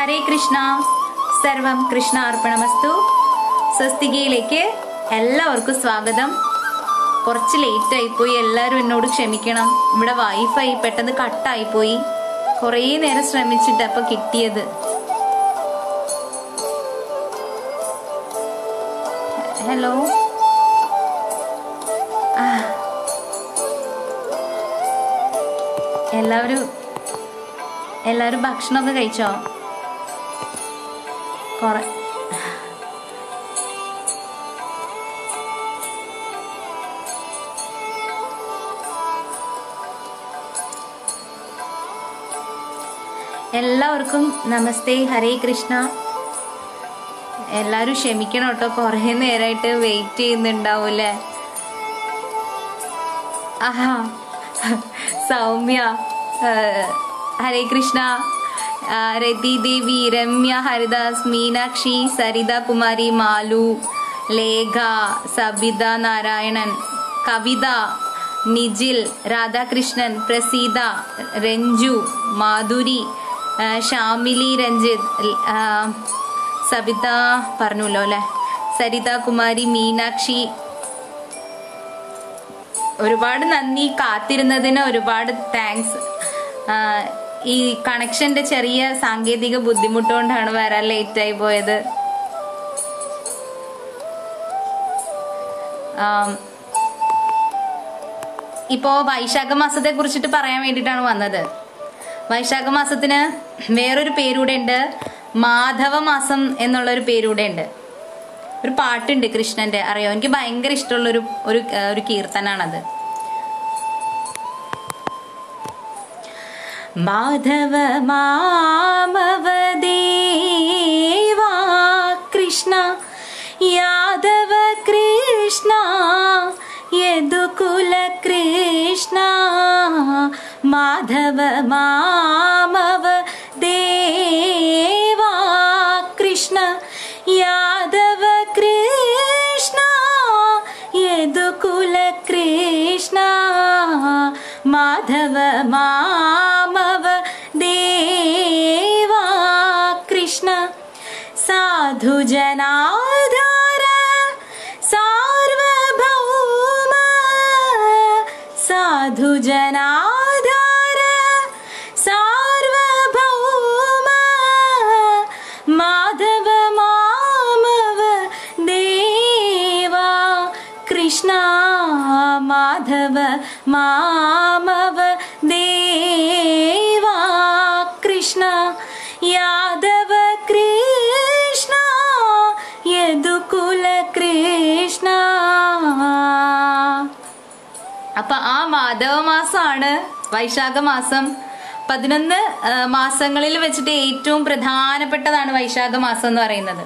ഹരേ കൃഷ്ണ സർവം കൃഷ്ണ അർപ്പണമസ്തു സ്വസ്തികയിലേക്ക് എല്ലാവർക്കും സ്വാഗതം കുറച്ച് ലേറ്റ് ആയിപ്പോയി എല്ലാവരും എന്നോട് ക്ഷമിക്കണം ഇവിടെ വൈഫൈ പെട്ടെന്ന് കട്ടായിപ്പോയി കുറേ നേരം ശ്രമിച്ചിട്ട് അപ്പൊ കിട്ടിയത് ഹലോ ആ. എല്ലാവരും എല്ലാവരും ഭക്ഷണമൊക്കെ കഴിച്ചോ കുറെ എല്ലാവർക്കും നമസ്തേ ഹരേ കൃഷ്ണ എല്ലാവരും ക്ഷമിക്കണം കേട്ടോ കുറേ നേരമായിട്ട് വെയിറ്റ് ചെയ്യുന്നുണ്ടാവൂലേ ആഹാ സൗമ്യ ആ, ഹരേ കൃഷ്ണ ആ, രതി ദേവി രമ്യ ഹരിദാസ് മീനാക്ഷി സരിത കുമാരി മാലു ലേഖ സബിത നാരായണൻ കവിത നിജിൽ രാധാകൃഷ്ണൻ പ്രസീത രഞ്ജു മാധുരി ആ, ഷാമിലി രഞ്ജിത്ത് ആ, സബിത പറഞ്ഞല്ലോ അല്ലെ സരിത കുമാരി മീനാക്ഷി ഒരുപാട് നന്ദി കാത്തിരുന്നതിന് ഒരുപാട് താങ്ക്സ് ഈ കണക്ഷന്റെ ചെറിയ സാങ്കേതിക ബുദ്ധിമുട്ട് കൊണ്ടാണ് വരാൻ ലേറ്റ് ആയി പോയത് ആം, ഇപ്പോ വൈശാഖ മാസത്തെ കുറിച്ചിട്ട് പറയാൻ വേണ്ടിയിട്ടാണ് വന്നത് വൈശാഖ മാസത്തിന് വേറൊരു പേരൂടെ ഉണ്ട് മാധവ മാസം എന്നുള്ള ഒരു പേരൂടെ ഉണ്ട് ഒരു പാട്ടുണ്ട് കൃഷ്ണന്റെ അറിയോ എനിക്ക് ഭയങ്കര ഇഷ്ടമുള്ള ഒരു ഒരു ആ, ഒരു കീർത്തനാണത് മാധവ മാമവ ദേവാ കൃഷ്ണ യാദവ കൃഷ്ണ യദുകുല കൃഷ്ണ മാധവ മാമവ ദേവാ കൃഷ്ണ യാദവ കൃഷ്ണ യദുകുല കൃഷ്ണ മാധവ മാമവ ദേവാ കൃഷ്ണ സാധുജനാധാര സാർവഭൗമ സാധുജനാധാര സാർവഭൗമ മാധവ മാമവ ദേവാ കൃഷ്ണ മാധവ മാമവ ദേവാ കൃഷ്ണ യാദവ കൃഷ്ണ യദുകുല കൃഷ്ണ അപ്പൊ ആ മാധവ മാസമാണ് വൈശാഖ മാസം പതിനൊന്ന് ആ, മാസങ്ങളിൽ വെച്ചിട്ട് ഏറ്റവും പ്രധാനപ്പെട്ടതാണ് വൈശാഖ മാസം എന്ന് പറയുന്നത്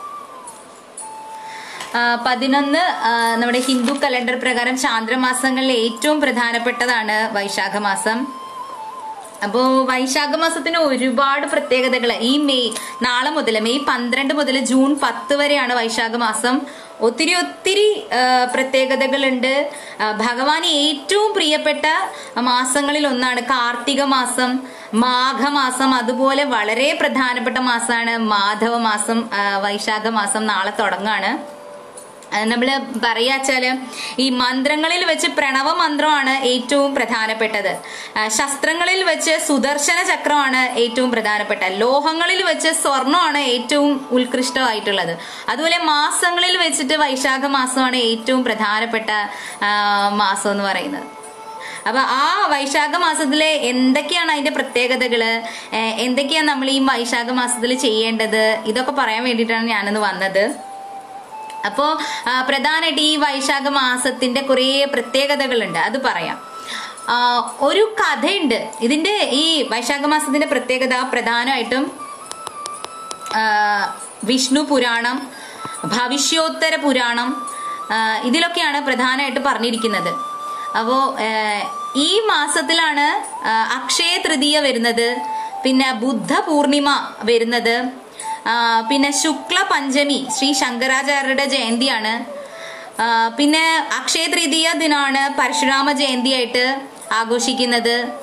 ആ, പതിനൊന്ന് ആ, നമ്മുടെ ഹിന്ദു കലണ്ടർ പ്രകാരം ചാന്ദ്രമാസങ്ങളിൽ ഏറ്റവും പ്രധാനപ്പെട്ടതാണ് വൈശാഖ മാസം അപ്പോ വൈശാഖ മാസത്തിന് ഒരുപാട് പ്രത്യേകതകൾ ഈ മെയ് നാളെ മുതൽ മെയ് പന്ത്രണ്ട് മുതൽ ജൂൺ പത്ത് വരെയാണ് വൈശാഖ മാസം ഒത്തിരി ഒത്തിരി ആ, പ്രത്യേകതകളുണ്ട് ആ, ഭഗവാന് ഏറ്റവും പ്രിയപ്പെട്ട മാസങ്ങളിൽ ഒന്നാണ് കാർത്തിക മാസം മാഘമാസം അതുപോലെ വളരെ പ്രധാനപ്പെട്ട മാസമാണ് മാധവ മാസം ആ, വൈശാഖ മാസം നാളെ തുടങ്ങാണ് നമ്മൾ പറയാച്ചാല് ഈ മന്ത്രങ്ങളിൽ വെച്ച് പ്രണവ മന്ത്രമാണ് ഏറ്റവും പ്രധാനപ്പെട്ടത് ആ, ശസ്ത്രങ്ങളിൽ വെച്ച് സുദർശന ചക്രമാണ് ഏറ്റവും പ്രധാനപ്പെട്ട ലോഹങ്ങളിൽ വെച്ച് സ്വർണമാണ് ഏറ്റവും ഉത്കൃഷ്ടമായിട്ടുള്ളത് അതുപോലെ മാസങ്ങളിൽ വെച്ചിട്ട് വൈശാഖ മാസമാണ് ഏറ്റവും പ്രധാനപ്പെട്ട ആ, മാസം എന്ന് പറയുന്നത് അപ്പൊ ആ വൈശാഖ മാസത്തിലെ എന്തൊക്കെയാണ് അതിന്റെ പ്രത്യേകതകള് ഏഹ് എന്തൊക്കെയാണ് നമ്മൾ ഈ വൈശാഖ മാസത്തിൽ ചെയ്യേണ്ടത് ഇതൊക്കെ പറയാൻ വേണ്ടിയിട്ടാണ് ഞാനിന്ന് വന്നത് അപ്പോ ആ, പ്രധാനമായിട്ട് ഈ വൈശാഖ മാസത്തിന്റെ കുറേ പ്രത്യേകതകളുണ്ട് അത് പറയാം ആ, ഒരു കഥയുണ്ട് ഇതിന്റെ ഈ വൈശാഖ മാസത്തിന്റെ പ്രത്യേകത പ്രധാനമായിട്ടും ആ, വിഷ്ണു പുരാണം ഭവിഷ്യോത്തര പുരാണം ആ, ഇതിലൊക്കെയാണ് പ്രധാനമായിട്ട് പറഞ്ഞിരിക്കുന്നത് അപ്പോൾ ഈ മാസത്തിലാണ് ആ, അക്ഷയ തൃതീയ വരുന്നത് പിന്നെ ബുദ്ധ പൂർണിമ വരുന്നത് ആ, പിന്നെ ശുക്ല പഞ്ചമി ശ്രീ ശങ്കരാചാര്യരുടെ ജയന്തിയാണ് ആ, പിന്നെ അക്ഷയ തൃതീയ ദിനമാണ് പരശുരാമ ജയന്തിയായിട്ട് ആഘോഷിക്കുന്നത്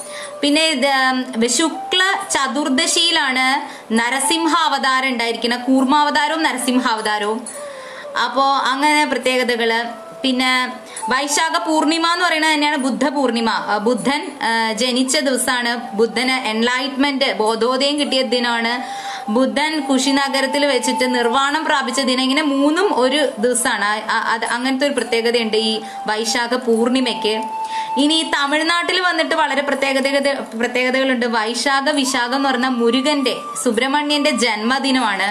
പിന്നെ ഇത്, ഉം, ശുക്ല ചതുർദശിയിലാണ് നരസിംഹ അവതാരം ഉണ്ടായിരിക്കുന്നത് കൂർമാവതാരവും നരസിംഹാവതാരവും അപ്പോ അങ്ങനെ പ്രത്യേകതകള് പിന്നെ വൈശാഖ പൂർണിമ എന്ന് പറയുന്നത് തന്നെയാണ് ബുദ്ധ പൂർണിമ ആ, ബുദ്ധൻ ആ, ജനിച്ച ദിവസമാണ് ബുദ്ധന് എൻലൈറ്റ്മെന്റ് ബോധോദയം കിട്ടിയ ദിനമാണ് ബുദ്ധൻ കുശിനഗരത്തിൽ വെച്ചിട്ട് നിർവ്വാണം പ്രാപിച്ച ദിനം ഇങ്ങനെ മൂന്നും ഒരു ദിവസമാണ് ആ- ആ- അത് അങ്ങനത്തെ ഒരു പ്രത്യേകതയുണ്ട് ഈ വൈശാഖ പൂർണിമയ്ക്ക് ഇനി തമിഴ്നാട്ടിൽ വന്നിട്ട് വളരെ പ്രത്യേകത പ്രത്യേകതകളുണ്ട് വൈശാഖ വിശാഖം എന്ന് പറഞ്ഞാൽ മുരുകന്റെ സുബ്രഹ്മണ്യന്റെ ജന്മദിനമാണ്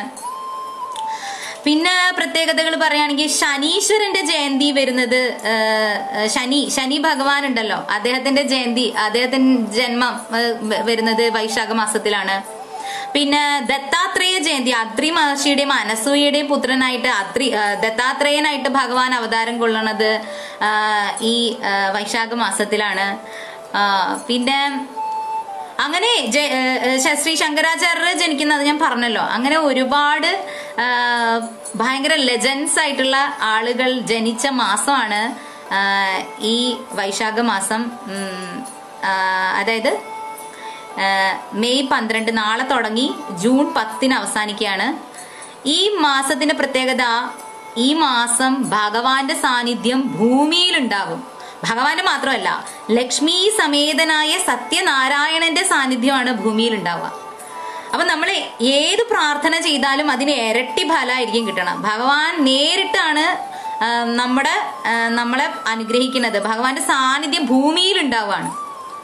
പിന്നെ പ്രത്യേകതകൾ പറയുകയാണെങ്കിൽ ശനീശ്വരന്റെ ജയന്തി വരുന്നത് ആ, ആ, ശനി ശനി ഭഗവാൻ ഉണ്ടല്ലോ അദ്ദേഹത്തിന്റെ ജയന്തി അദ്ദേഹത്തിന്റെ ജന്മം ആ, വരുന്നത് വൈശാഖ മാസത്തിലാണ് പിന്നെ ദത്താത്രേയ ജയന്തി അത്രി മഹർഷിയുടെയും അനസൂയയുടെയും പുത്രനായിട്ട് അത്രി ആ, ദത്താത്രേയനായിട്ട് ഭഗവാൻ അവതാരം കൊള്ളണത് ആ, ഈ ആ, വൈശാഖ മാസത്തിലാണ് ആ, പിന്നെ അങ്ങനെ ജ- ഏഹ് ഏഹ് ശ്രീ ശങ്കരാചാര്യർ ജനിക്കുന്നത് ഞാൻ പറഞ്ഞല്ലോ അങ്ങനെ ഒരുപാട് ആ, ഭയങ്കര ലെജൻസ് ആയിട്ടുള്ള ആളുകൾ ജനിച്ച മാസമാണ് ആ, ഈ വൈശാഖ മാസം ഉം, ആ, അതായത് ആ, മെയ് പന്ത്രണ്ട് നാളെ തുടങ്ങി ജൂൺ പത്തിന് അവസാനിക്കുകയാണ് ഈ മാസത്തിന്റെ പ്രത്യേകത ഈ മാസം ഭഗവാന്റെ സാന്നിധ്യം ഭൂമിയിലുണ്ടാകും ഭഗവാന്റെ മാത്രമല്ല ലക്ഷ്മി സമേതനായ സത്യനാരായണന്റെ സാന്നിധ്യമാണ് ഭൂമിയിൽ ഉണ്ടാവുക അപ്പൊ നമ്മൾ ഏത് പ്രാർത്ഥന ചെയ്താലും അതിന് ഇരട്ടി ഫലമായിരിക്കും കിട്ടണം ഭഗവാൻ നേരിട്ടാണ് ആ, നമ്മുടെ ആ, നമ്മളെ അനുഗ്രഹിക്കുന്നത് ഭഗവാന്റെ സാന്നിധ്യം ഭൂമിയിൽ ഉണ്ടാവുകയാണ്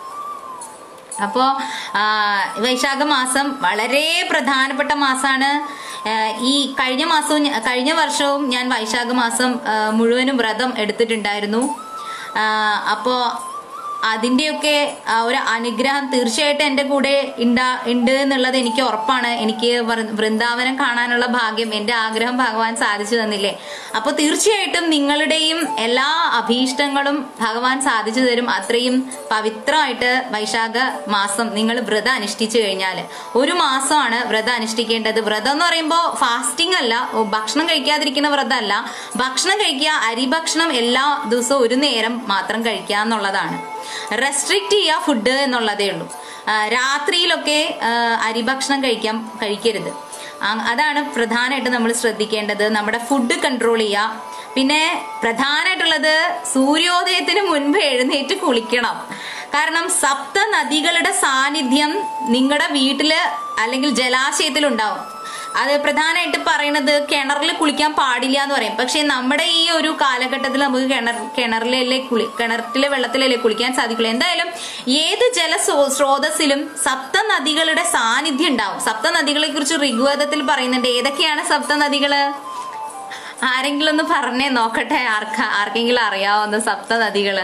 അപ്പോ ആ, വൈശാഖ മാസം വളരെ പ്രധാനപ്പെട്ട മാസമാണ് ഈ കഴിഞ്ഞ മാസവും ഞ- കഴിഞ്ഞ വർഷവും ഞാൻ വൈശാഖ മാസം ആ, മുഴുവനും വ്രതം എടുത്തിട്ടുണ്ടായിരുന്നു ആ, അപ്പോ അതിന്റെയൊക്കെ ആ ഒരു അനുഗ്രഹം തീർച്ചയായിട്ടും എൻ്റെ കൂടെ ഉണ്ടാ ഉണ്ട് എന്നുള്ളത് എനിക്ക് ഉറപ്പാണ് എനിക്ക് വൃ- വൃന്ദാവനം കാണാനുള്ള ഭാഗ്യം എൻ്റെ ആഗ്രഹം ഭഗവാൻ സാധിച്ചു തന്നില്ലേ അപ്പോൾ തീർച്ചയായിട്ടും നിങ്ങളുടെയും എല്ലാ അഭീഷ്ടങ്ങളും ഭഗവാൻ സാധിച്ചു തരും അത്രയും പവിത്രമായിട്ട് വൈശാഖ മാസം നിങ്ങൾ വ്രതം അനുഷ്ഠിച്ചു കഴിഞ്ഞാൽ ഒരു മാസമാണ് വ്രതം അനുഷ്ഠിക്കേണ്ടത് വ്രതം എന്ന് പറയുമ്പോൾ ഫാസ്റ്റിംഗ് അല്ല ഓ, ഭക്ഷണം കഴിക്കാതിരിക്കുന്ന വ്രതമല്ല ഭക്ഷണം കഴിക്കുക അരിഭക്ഷണം എല്ലാ ദിവസവും ഒരു നേരം മാത്രം കഴിക്കുക എന്നുള്ളതാണ് റെസ്ട്രിക്റ്റ് ചെയ്യുക ഫുഡ് എന്നുള്ളതേ ഉള്ളൂ ആ, രാത്രിയിലൊക്കെ ആ, അരിഭക്ഷണം കഴിക്കാൻ കഴിക്കരുത് ആ- അതാണ് പ്രധാനമായിട്ട് നമ്മൾ ശ്രദ്ധിക്കേണ്ടത് നമ്മുടെ ഫുഡ് കൺട്രോൾ ചെയ്യുക പിന്നെ പ്രധാനമായിട്ടുള്ളത് സൂര്യോദയത്തിന് മുൻപ് എഴുന്നേറ്റ് കുളിക്കണം കാരണം സപ്ത നദികളുടെ സാന്നിധ്യം നിങ്ങളുടെ വീട്ടില് അല്ലെങ്കിൽ ജലാശയത്തിൽ ഉണ്ടാവും അത് പ്രധാനമായിട്ട് പറയുന്നത് കിണറിൽ കുളിക്കാൻ പാടില്ല എന്ന് പറയും പക്ഷെ നമ്മുടെ ഈ ഒരു കാലഘട്ടത്തിൽ നമുക്ക് കിണർ കിണറിലല്ലേ കുളി കിണറ്റിലെ വെള്ളത്തിലല്ലേ കുളിക്കാൻ സാധിക്കുള്ളൂ എന്തായാലും ഏത് ജല സ്രോ- സ്രോതസ്സിലും സപ്ത നദികളുടെ സാന്നിധ്യം ഉണ്ടാവും സപ്ത നദികളെ കുറിച്ച് ഋഗ്വേദത്തിൽ പറയുന്നുണ്ട് ഏതൊക്കെയാണ് സപ്ത നദികള് ആരെങ്കിലും ഒന്ന് പറഞ്ഞേ നോക്കട്ടെ ആർക്ക ആർക്കെങ്കിലും അറിയാവുന്ന സപ്ത നദികള്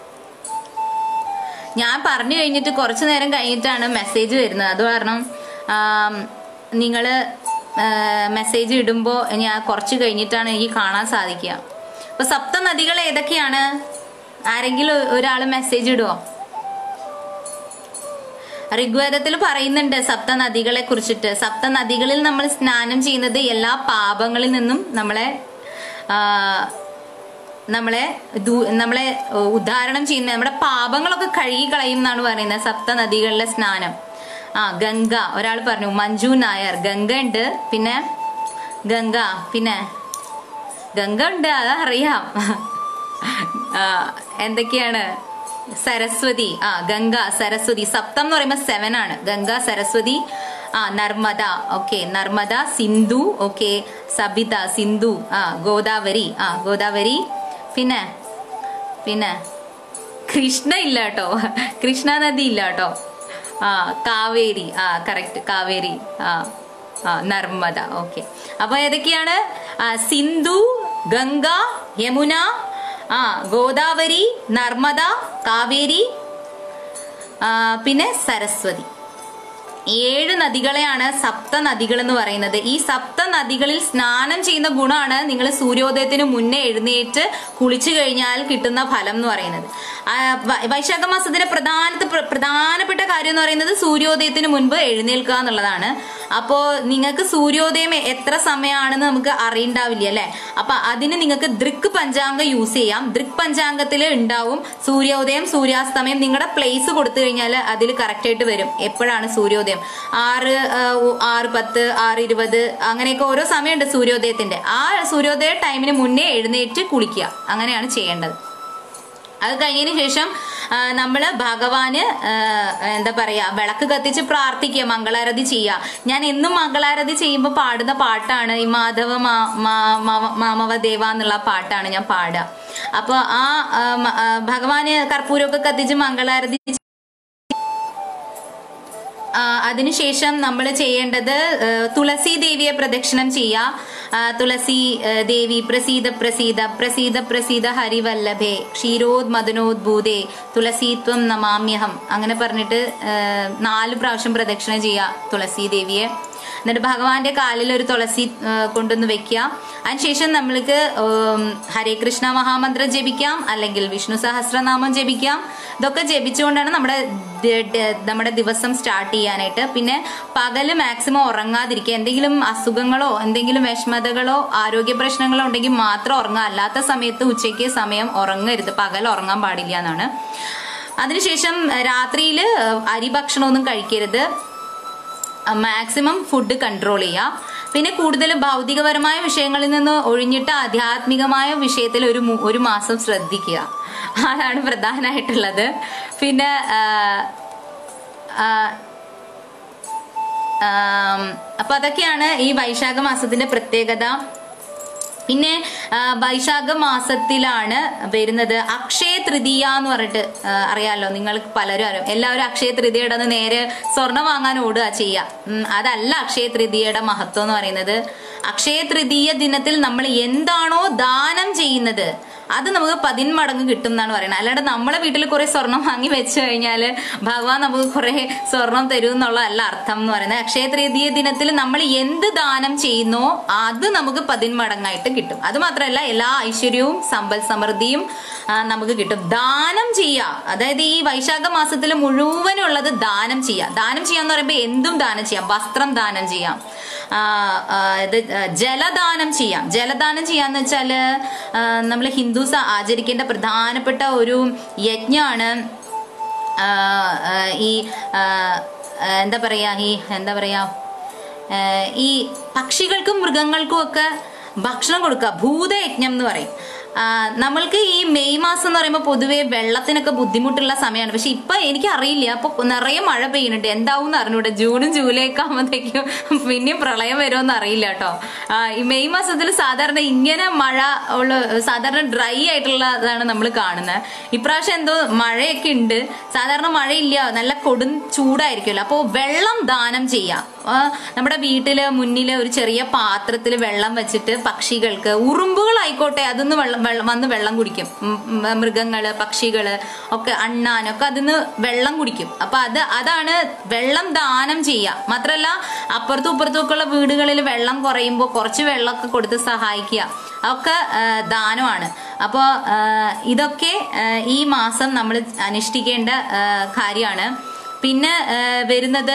ഞാൻ പറഞ്ഞു കഴിഞ്ഞിട്ട് കുറച്ചു നേരം കഴിഞ്ഞിട്ടാണ് മെസ്സേജ് വരുന്നത് അത് കാരണം നിങ്ങൾ മെസ്സേജ് ഇടുമ്പോൾ ഞാൻ കുറച്ച് കഴിഞ്ഞിട്ടാണ് എനിക്ക് കാണാൻ സാധിക്കുക അപ്പൊ സപ്ത നദികൾ ഏതൊക്കെയാണ് ആരെങ്കിലും ഒരാൾ മെസ്സേജ് ഇടുവോ ഋഗ്വേദത്തിൽ പറയുന്നുണ്ട് സപ്ത നദികളെ കുറിച്ചിട്ട് സപ്ത നദികളിൽ നമ്മൾ സ്നാനം ചെയ്യുന്നത് എല്ലാ പാപങ്ങളിൽ നിന്നും നമ്മളെ ആ, നമ്മളെ ദൂ- നമ്മളെ ഏഹ്, ഉദ്ധാരണം ചെയ്യുന്ന നമ്മുടെ പാപങ്ങളൊക്കെ കഴുകി കളയും എന്നാണ് പറയുന്നത് സപ്ത നദികളിലെ സ്നാനം ആ ഗംഗ ഒരാൾ പറഞ്ഞു മഞ്ജു നായർ ഗംഗ ഉണ്ട് പിന്നെ ഗംഗ പിന്നെ ഗംഗ ഉണ്ട് അതറിയാം ആ, എന്തൊക്കെയാണ് സരസ്വതി ആ ഗംഗ സരസ്വതി സപ്തം എന്ന് പറയുമ്പോൾ സെവൻ ആണ് ഗംഗ സരസ്വതി ആ നർമ്മദ ഓക്കെ നർമ്മദ സിന്ധു ഓക്കെ സബിത സിന്ധു ആ ഗോദാവരി ആ ഗോദാവരി പിന്നെ പിന്നെ കൃഷ്ണ ഇല്ല കേട്ടോ കൃഷ്ണ നദി ഇല്ല കേട്ടോ ആ കാവേരി ആ കറക്റ്റ് കാവേരി ആ ആ നർമ്മദ ഓക്കെ അപ്പൊ ഏതൊക്കെയാണ് ആ, സിന്ധു ഗംഗ യമുന ആ ഗോദാവരി നർമ്മദ കാവേരി ആ, പിന്നെ സരസ്വതി ഏഴ് നദികളെയാണ് സപ്ത നദികൾ എന്ന് പറയുന്നത് ഈ സപ്ത നദികളിൽ സ്നാനം ചെയ്യുന്ന ഗുണമാണ് നിങ്ങൾ സൂര്യോദയത്തിന് മുന്നേ എഴുന്നേറ്റ് കുളിച്ചു കഴിഞ്ഞാൽ കിട്ടുന്ന ഫലം എന്ന് പറയുന്നത് ആ, വ- വൈശാഖ മാസത്തിന്റെ പ്രധാന പ്രധാനപ്പെട്ട കാര്യം എന്ന് പറയുന്നത് സൂര്യോദയത്തിന് മുൻപ് എഴുന്നേൽക്കുക എന്നുള്ളതാണ് അപ്പോ നിങ്ങൾക്ക് സൂര്യോദയം എത്ര സമയമാണെന്ന് നമുക്ക് അറിയണ്ടാവില്ല അല്ലെ അപ്പൊ അതിന് നിങ്ങൾക്ക് ദൃക് പഞ്ചാംഗം യൂസ് ചെയ്യാം ദൃക് പഞ്ചാംഗത്തിൽ ഉണ്ടാവും സൂര്യോദയം സൂര്യാസ്തമയം നിങ്ങളുടെ പ്ലേസ് കൊടുത്തു കഴിഞ്ഞാൽ അതിൽ കറക്റ്റ് ആയിട്ട് വരും എപ്പോഴാണ് സൂര്യോദയം ആറ് ആ, ഉ- ആറ് പത്ത് ആറ് ഇരുപത് അങ്ങനെയൊക്കെ ഓരോ സമയമുണ്ട് സൂര്യോദയത്തിന്റെ ആ സൂര്യോദയ ടൈമിന് മുന്നേ എഴുന്നേറ്റ് കുളിക്കുക അങ്ങനെയാണ് ചെയ്യേണ്ടത് അത് കഴിഞ്ഞതിന് ശേഷം ആ, നമ്മള് ഭഗവാന് ആ, എന്താ പറയാ വിളക്ക് കത്തിച്ച് പ്രാർത്ഥിക്കുക മംഗളാരതി ചെയ്യുക ഞാൻ എന്നും മംഗളാരതി ചെയ്യുമ്പോൾ പാടുന്ന പാട്ടാണ് ഈ മാധവ മാ- മാ- മാ- മാമവ ദേവ എന്നുള്ള പാട്ടാണ് ഞാൻ പാടുക അപ്പൊ ആ ആ, മ- ആ, ഭഗവാന് കർപ്പൂരമൊക്കെ കത്തിച്ച് മംഗളാരതി ആ, അതിനുശേഷം നമ്മൾ ചെയ്യേണ്ടത് ആ, തുളസി ദേവിയെ പ്രദക്ഷിണം ചെയ്യുക ആ, തുളസി ആ, ദേവി പ്രസീത പ്രസീത പ്രസീത പ്രസീത ഹരിവല്ലഭേ ക്ഷീരോദ് മദനോദ്ഭൂതേ തുളസീത്വം നമാമ്യഹം അങ്ങനെ പറഞ്ഞിട്ട് ആ, നാല് പ്രാവശ്യം പ്രദക്ഷിണം ചെയ്യുക തുളസി ദേവിയെ എന്നിട്ട് ഭഗവാന്റെ കാലിൽ ഒരു തുളസി ആ, കൊണ്ടുവന്ന് വെക്കുക അതിനുശേഷം നമ്മൾക്ക് ഉം, ഹരേ കൃഷ്ണ മഹാമന്ത്രം ജപിക്കാം അല്ലെങ്കിൽ വിഷ്ണു സഹസ്രനാമം ജപിക്കാം ഇതൊക്കെ ജപിച്ചുകൊണ്ടാണ് നമ്മുടെ ദ- ദ- നമ്മുടെ ദിവസം സ്റ്റാർട്ട് ചെയ്യാനായിട്ട് പിന്നെ പകല് മാക്സിമം ഉറങ്ങാതിരിക്കുക എന്തെങ്കിലും അസുഖങ്ങളോ എന്തെങ്കിലും വിഷമതകളോ ആരോഗ്യ പ്രശ്നങ്ങളോ ഉണ്ടെങ്കിൽ മാത്രം ഉറങ്ങുക അല്ലാത്ത സമയത്ത് ഉച്ചയ്ക്ക് സമയം ഉറങ്ങരുത് പകൽ ഉറങ്ങാൻ പാടില്ല എന്നാണ് അതിനുശേഷം രാത്രിയിൽ അരി ഭക്ഷണമൊന്നും കഴിക്കരുത് മാക്സിമം ഫുഡ് കൺട്രോൾ ചെയ്യുക പിന്നെ കൂടുതൽ ഭൗതികപരമായ വിഷയങ്ങളിൽ നിന്ന് ഒഴിഞ്ഞിട്ട് ആധ്യാത്മികമായ വിഷയത്തിൽ ഒരു മു- ഒരു മാസം ശ്രദ്ധിക്കുക അതാണ് പ്രധാനമായിട്ടുള്ളത് പിന്നെ ആ, ആ, ആം, അപ്പൊ അതൊക്കെയാണ് ഈ വൈശാഖ മാസത്തിന്റെ പ്രത്യേകത പിന്നെ ആ, വൈശാഖ മാസത്തിലാണ് വരുന്നത് അക്ഷയ തൃതീയ എന്ന് പറഞ്ഞിട്ട് ആ, അറിയാലോ നിങ്ങൾക്ക് പലരും അറിയാം എല്ലാവരും അക്ഷയ തൃതീയയുടെ അന്ന് നേരെ സ്വർണം വാങ്ങാൻ ഓടുക ചെയ്യുക ഉം, അതല്ല അക്ഷയ തൃതീയയുടെ മഹത്വം എന്ന് പറയുന്നത് അക്ഷയ തൃതീയ ദിനത്തിൽ നമ്മൾ എന്താണോ ദാനം ചെയ്യുന്നത് അത് നമുക്ക് പതിന്മടങ്ങ് കിട്ടും എന്നാണ് പറയുന്നത് അല്ലാണ്ട് നമ്മളെ വീട്ടിൽ കുറെ സ്വർണം വാങ്ങി വെച്ച് കഴിഞ്ഞാൽ ഭഗവാൻ നമുക്ക് കുറെ സ്വർണം തരും എന്നുള്ളതല്ല അർത്ഥം എന്ന് പറയുന്നത് അക്ഷയ തൃതീയ ദിനത്തിൽ നമ്മൾ എന്ത് ദാനം ചെയ്യുന്നോ അത് നമുക്ക് പതിന്മടങ്ങായിട്ട് കിട്ടും അത് മാത്രമല്ല എല്ലാ ഐശ്വര്യവും സമ്പൽ സമൃദ്ധിയും ആ, നമുക്ക് കിട്ടും ദാനം ചെയ്യുക അതായത് ഈ വൈശാഖ മാസത്തിൽ മുഴുവനുള്ളത് ദാനം ചെയ്യുക ദാനം ചെയ്യാന്ന് പറയുമ്പോൾ എന്തും ദാനം ചെയ്യാം വസ്ത്രം ദാനം ചെയ്യാം ആ, ആ, ഇത് ജലദാനം ചെയ്യാം ജലദാനം ചെയ്യാന്ന് വെച്ചാല് നമ്മൾ ഹിന്ദുസ് ആചരിക്കേണ്ട പ്രധാനപ്പെട്ട ഒരു യജ്ഞമാണ് ആ, ആ, ഈ ആ, ആ, എന്താ പറയാ ഈ എന്താ പറയാ ആ, ഈ പക്ഷികൾക്കും മൃഗങ്ങൾക്കും ഒക്കെ ഭക്ഷണം കൊടുക്കുക ഭൂതയജ്ഞം എന്ന് പറയും ആ, നമ്മൾക്ക് ഈ മെയ് മാസം എന്ന് പറയുമ്പോൾ പൊതുവെ വെള്ളത്തിനൊക്കെ ബുദ്ധിമുട്ടുള്ള സമയമാണ് പക്ഷെ ഇപ്പൊ എനിക്ക് അറിയില്ല അപ്പൊ നിറയെ മഴ പെയ്യുന്നുണ്ട് എന്താവും അറിഞ്ഞൂടെ ജൂണും ജൂലൈ ഒക്കെ ആകുമ്പോഴത്തേക്കും പിന്നെയും പ്രളയം വരുമെന്ന് അറിയില്ല കേട്ടോ ആ, ഈ മെയ് മാസത്തിൽ സാധാരണ ഇങ്ങനെ മഴ ഉള്ള സാധാരണ ഡ്രൈ ആയിട്ടുള്ളതാണ് നമ്മൾ കാണുന്നത് ഇപ്രാവശ്യം എന്തോ മഴയൊക്കെ ഉണ്ട് സാധാരണ മഴയില്ല നല്ല കൊടും ചൂടായിരിക്കുമല്ലോ അപ്പോൾ വെള്ളം ദാനം ചെയ്യാം ആ, നമ്മുടെ വീട്ടില് മുന്നില് ഒരു ചെറിയ പാത്രത്തിൽ വെള്ളം വെച്ചിട്ട് പക്ഷികൾക്ക് ഉറുമ്പുകളായിക്കോട്ടെ അതൊന്ന് വെള്ളം വെള്ളം വന്ന് വെള്ളം കുടിക്കും ഉം, ഉം, മൃഗങ്ങള് പക്ഷികള് ഒക്കെ അണ്ണാനൊക്കെ അതിന്ന് വെള്ളം കുടിക്കും അപ്പൊ അത് അതാണ് വെള്ളം ദാനം ചെയ്യുക മാത്രല്ല അപ്പുറത്തും ഇപ്പുറത്തും ഒക്കെ ഉള്ള വീടുകളിൽ വെള്ളം കുറയുമ്പോൾ കുറച്ച് വെള്ളമൊക്കെ കൊടുത്ത് സഹായിക്കുക ഒക്കെ ആ, ദാനമാണ് അപ്പോൾ ഇതൊക്കെ ആ, ഈ മാസം നമ്മൾ അനുഷ്ഠിക്കേണ്ട കാര്യമാണ് പിന്നെ ആ, വരുന്നത്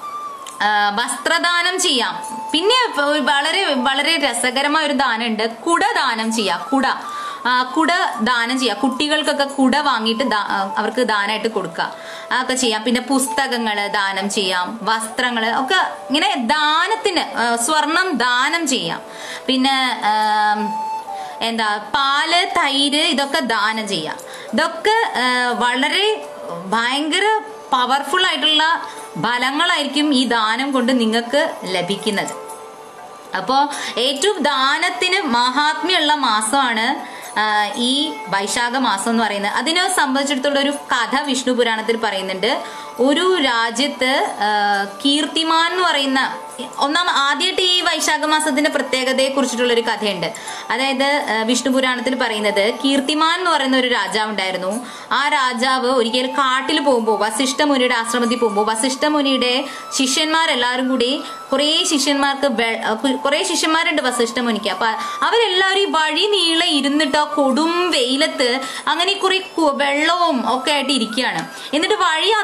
ആ, വസ്ത്രദാനം ചെയ്യാം പിന്നെ ഒരു വളരെ വളരെ രസകരമായ ഒരു ദാനമുണ്ട് കുട ദാനം ചെയ്യാം കുട ആ, കുട ദാനം ചെയ്യാം കുട്ടികൾക്കൊക്കെ കുട വാങ്ങിയിട്ട് ദാ- ആ, അവർക്ക് ദാനമായിട്ട് കൊടുക്കുക അതൊക്കെ ചെയ്യാം പിന്നെ പുസ്തകങ്ങൾ ദാനം ചെയ്യാം വസ്ത്രങ്ങൾ ഒക്കെ ഇങ്ങനെ ദാനത്തിന് ആ, സ്വർണം ദാനം ചെയ്യാം പിന്നെ ആം, എന്താ പാല് തൈര് ഇതൊക്കെ ദാനം ചെയ്യാം ഇതൊക്കെ ആ, വളരെ ഭയങ്കര പവർഫുൾ ആയിട്ടുള്ള ഫലങ്ങളായിരിക്കും ഈ ദാനം കൊണ്ട് നിങ്ങൾക്ക് ലഭിക്കുന്നത് അപ്പോൾ ഏറ്റവും ദാനത്തിന് മഹാത്മ്യമുള്ള മാസമാണ് ആ, ഈ വൈശാഖ മാസം എന്ന് പറയുന്നത് അതിനെ സംബന്ധിച്ചിടത്തോളം ഒരു കഥ വിഷ്ണു പുരാണത്തിൽ പറയുന്നുണ്ട് ഒരു രാജ്യത്ത് ആ, കീർത്തിമാൻ എന്ന് പറയുന്ന ഒന്നാം ആദ്യമായിട്ട് ഈ വൈശാഖ മാസത്തിന്റെ പ്രത്യേകതയെ കുറിച്ചിട്ടുള്ള ഒരു കഥയുണ്ട് അതായത് ആ, വിഷ്ണു പുരാണത്തിൽ പറയുന്നത് കീർത്തിമാൻ എന്ന് പറയുന്ന ഒരു രാജാവ് ഉണ്ടായിരുന്നു ആ രാജാവ് ഒരിക്കൽ കാട്ടിൽ പോകുമ്പോൾ വസിഷ്ഠ മുനിയുടെ ആശ്രമത്തിൽ പോകുമ്പോൾ വസിഷ്ഠ മുനിയുടെ ശിഷ്യന്മാരെല്ലാവരും കൂടി കുറേ ശിഷ്യന്മാർക്ക് വെ- കു- കുറേ ശിഷ്യന്മാരുണ്ട് വസിഷ്ഠ മുനിക്ക് അപ്പൊ അവരെല്ലാവരും ഈ വഴി നീളെ ഇരുന്നിട്ട് ആ കൊടും വെയിലത്ത് അങ്ങനെ കുറെ കു- വെള്ളവും ഒക്കെ ആയിട്ട് ഇരിക്കുകയാണ് എന്നിട്ട് വഴി യാത്രക്കാർക്കൊക്കെ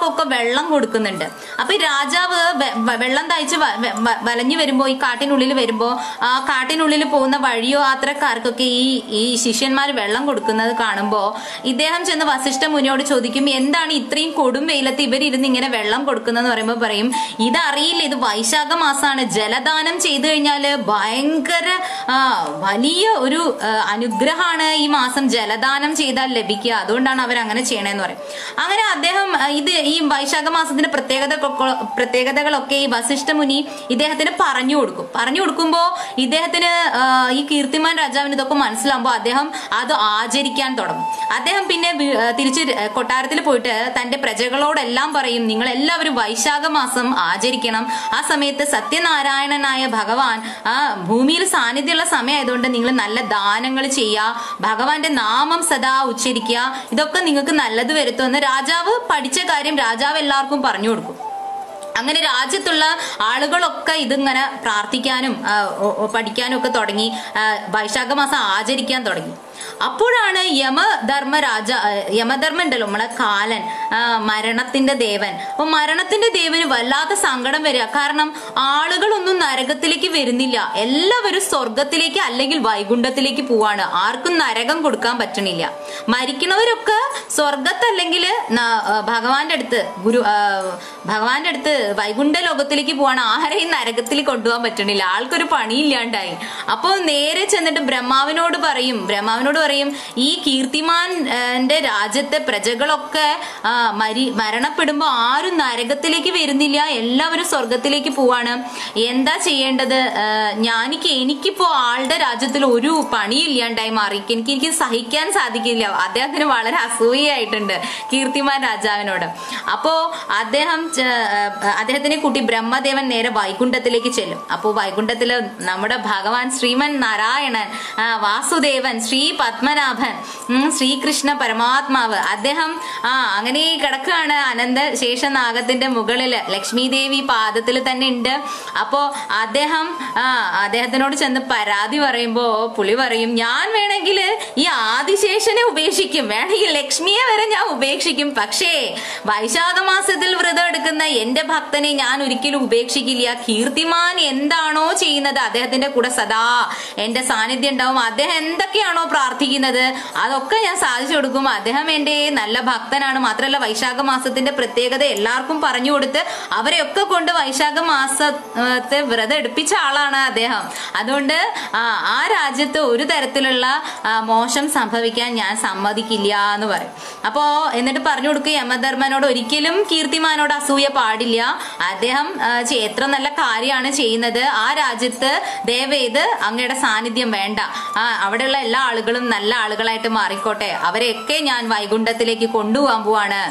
ആൾക്കാർക്കൊക്കെ വെള്ളം കൊടുക്കുന്നുണ്ട് അപ്പൊ ഈ രാജാവ് വെ- വെ- വെള്ളം തയ്ച്ച് വ- വെ- വ- വലഞ്ഞു വരുമ്പോ ഈ കാട്ടിനുള്ളിൽ വരുമ്പോ ആ കാട്ടിനുള്ളിൽ പോകുന്ന വഴിയോ യാത്രക്കാർക്കൊക്കെ ഈ ഈ ശിഷ്യന്മാർ വെള്ളം കൊടുക്കുന്നത് കാണുമ്പോ ഇദ്ദേഹം ചെന്ന് വസിഷ്ഠ മുനിയോട് ചോദിക്കും എന്താണ് ഇത്രയും കൊടും വെയിലത്ത് ഇവരിരുന്ന് ഇങ്ങനെ വെള്ളം കൊടുക്കുന്നതെന്ന് പറയുമ്പോൾ പറയും ഇതറിയില്ല ഇത് വൈശാഖ മാസമാണ് ജലദാനം ചെയ്തു കഴിഞ്ഞാല് ഭയങ്കര ആ, വലിയ ഒരു ആ, അനുഗ്രഹമാണ് ഈ മാസം ജലദാനം ചെയ്താൽ ലഭിക്കുക അതുകൊണ്ടാണ് അവർ അങ്ങനെ ചെയ്യണേന്ന് പറയും അങ്ങനെ അദ്ദേഹം ആ, ഇത് ഈ വൈശാഖ മാസത്തിന്റെ പ്രത്യേകത പ്രത്യേകതകളൊക്കെ ഈ വസിഷ്ഠ മുനി ഇദ്ദേഹത്തിന് പറഞ്ഞു കൊടുക്കും പറഞ്ഞു കൊടുക്കുമ്പോ ഇദ്ദേഹത്തിന് ആ, ഈ കീർത്തിമാൻ രാജാവിന് ഇതൊക്കെ മനസ്സിലാകുമ്പോൾ അദ്ദേഹം അത് ആചരിക്കാൻ തുടങ്ങും അദ്ദേഹം പിന്നെ വി- ആ, തിരിച്ച് ര- കൊട്ടാരത്തിൽ പോയിട്ട് തന്റെ പ്രജകളോടെല്ലാം പറയും നിങ്ങൾ എല്ലാവരും വൈശാഖ മാസം ആചരിക്കണം ആ സമയത്ത് സത്യനാരായണനായ ഭഗവാൻ ആ ഭൂമിയിൽ സാന്നിധ്യമുള്ള സമയമായതുകൊണ്ട് നിങ്ങൾ നല്ല ദാനങ്ങൾ ചെയ്യുക ഭഗവാന്റെ നാമം സദാ ഉച്ചരിക്കുക ഇതൊക്കെ നിങ്ങൾക്ക് നല്ലത് വരുത്തുമെന്ന് രാജാവ് പഠിച്ച കാര്യം രാജാവ് എല്ലാവർക്കും പറഞ്ഞു കൊടുക്കും അങ്ങനെ രാജ്യത്തുള്ള ആളുകളൊക്കെ ഇതിങ്ങനെ പ്രാർത്ഥിക്കാനും ആ, ഒ- ഒ- പഠിക്കാനും ഒക്കെ തുടങ്ങി ആ, വൈശാഖ മാസം ആചരിക്കാൻ തുടങ്ങി അപ്പോഴാണ് യമധർമ്മ രാജ ആ, യമധർമ്മ ഉണ്ടല്ലോ നമ്മളെ കാലൻ ആ, മരണത്തിന്റെ ദേവൻ അപ്പൊ മരണത്തിന്റെ ദേവന് വല്ലാത്ത സങ്കടം വരിക കാരണം ആളുകളൊന്നും നരകത്തിലേക്ക് വരുന്നില്ല എല്ലാവരും സ്വർഗത്തിലേക്ക് അല്ലെങ്കിൽ വൈകുണ്ഠത്തിലേക്ക് പോവാണ് ആർക്കും നരകം കൊടുക്കാൻ പറ്റണില്ല മരിക്കണവരൊക്കെ സ്വർഗത്തല്ലെങ്കിൽ ഭഗവാന്റെ അടുത്ത് ഗുരു ആ, ഭഗവാന്റെ അടുത്ത് വൈകുണ്ഠ ലോകത്തിലേക്ക് പോവാണ് ആരെയും നരകത്തിൽ കൊണ്ടുപോകാൻ പറ്റണില്ല ആൾക്കൊരു പണിയില്ലാണ്ടായി അപ്പൊ നേരെ ചെന്നിട്ട് ബ്രഹ്മാവിനോട് പറയും ബ്രഹ്മാവിനോട് പറയും ഈ കീർത്തിമാന്റെ രാജ്യത്തെ പ്രജകളൊക്കെ ആ, മരി മരണപ്പെടുമ്പോ ആരും നരകത്തിലേക്ക് വരുന്നില്ല എല്ലാവരും സ്വർഗത്തിലേക്ക് പോവാണ് എന്താ ചെയ്യേണ്ടത് ആ, ഞാനിക്ക് എനിക്കിപ്പോ ആളുടെ രാജ്യത്തിൽ ഒരു പണിയില്ലാണ്ടായി മാറി എനിക്ക് എനിക്ക് സഹിക്കാൻ സാധിക്കില്ല അദ്ദേഹത്തിന് വളരെ അസൂയായിട്ടുണ്ട് കീർത്തിമാൻ രാജാവിനോട് അപ്പോ അദ്ദേഹം ച- ആ, അദ്ദേഹത്തിനെ കൂട്ടി ബ്രഹ്മദേവൻ നേരെ വൈകുണ്ഠത്തിലേക്ക് ചെല്ലും അപ്പോ വൈകുണ്ഠത്തില് നമ്മുടെ ഭഗവാൻ ശ്രീമൻ നാരായണൻ ആ, വാസുദേവൻ ശ്രീ പത്മനാഭൻ ഉം, ശ്രീകൃഷ്ണ പരമാത്മാവ് അദ്ദേഹം ആ അങ്ങനെ കിടക്കുകയാണ് അനന്ത ശേഷനാഗത്തിന്റെ മുകളില് ലക്ഷ്മി ദേവി പാദത്തിൽ തന്നെ ഉണ്ട് അപ്പോ അദ്ദേഹം ആ അദ്ദേഹത്തിനോട് ചെന്ന് പരാതി പറയുമ്പോ പുളി പറയും ഞാൻ വേണമെങ്കിൽ ഈ ആദിശേഷനെ ഉപേക്ഷിക്കും വേണമെങ്കിൽ ലക്ഷ്മിയെ വരെ ഞാൻ ഉപേക്ഷിക്കും പക്ഷേ വൈശാഖ മാസത്തിൽ വ്രതം എടുക്കുന്ന എന്റെ ഭക്തനെ ഞാൻ ഒരിക്കലും ഉപേക്ഷിക്കില്ല കീർത്തിമാൻ എന്താണോ ചെയ്യുന്നത് അദ്ദേഹത്തിന്റെ കൂടെ സദാ എന്റെ സാന്നിധ്യം ഉണ്ടാവും അദ്ദേഹം എന്തൊക്കെയാണോ പ്രാർത്ഥിക്കുന്നത് അതൊക്കെ ഞാൻ സാധിച്ചു കൊടുക്കും അദ്ദേഹം എന്റെ നല്ല ഭക്തനാണ് മാത്രമല്ല വൈശാഖ മാസത്തിന്റെ പ്രത്യേകത എല്ലാവർക്കും പറഞ്ഞു കൊടുത്ത് അവരെയൊക്കെ കൊണ്ട് വൈശാഖ മാസത്തെ വ്രതം എടുപ്പിച്ച ആളാണ് അദ്ദേഹം അതുകൊണ്ട് ആ ആ രാജ്യത്ത് ഒരു തരത്തിലുള്ള ആ, മോശം സംഭവിക്കാൻ ഞാൻ സമ്മതിക്കില്ല എന്ന് പറയും അപ്പോ എന്നിട്ട് പറഞ്ഞു കൊടുക്കുക യമധർമ്മനോട് ഒരിക്കലും കീർത്തിമാനോട് അസൂയ പാടില്ല അദ്ദേഹം ആ, ചെ- എത്ര നല്ല കാര്യമാണ് ചെയ്യുന്നത് ആ രാജ്യത്ത് ദയവേത് അങ്ങയുടെ സാന്നിധ്യം വേണ്ട ആ അവിടെയുള്ള എല്ലാ ആളുകളും നല്ല ആളുകളായിട്ട് മാറിക്കോട്ടെ അവരെയൊക്കെ ഞാൻ വൈകുണ്ഠത്തിലേക്ക് കൊണ്ടുപോകാൻ പോവാണ്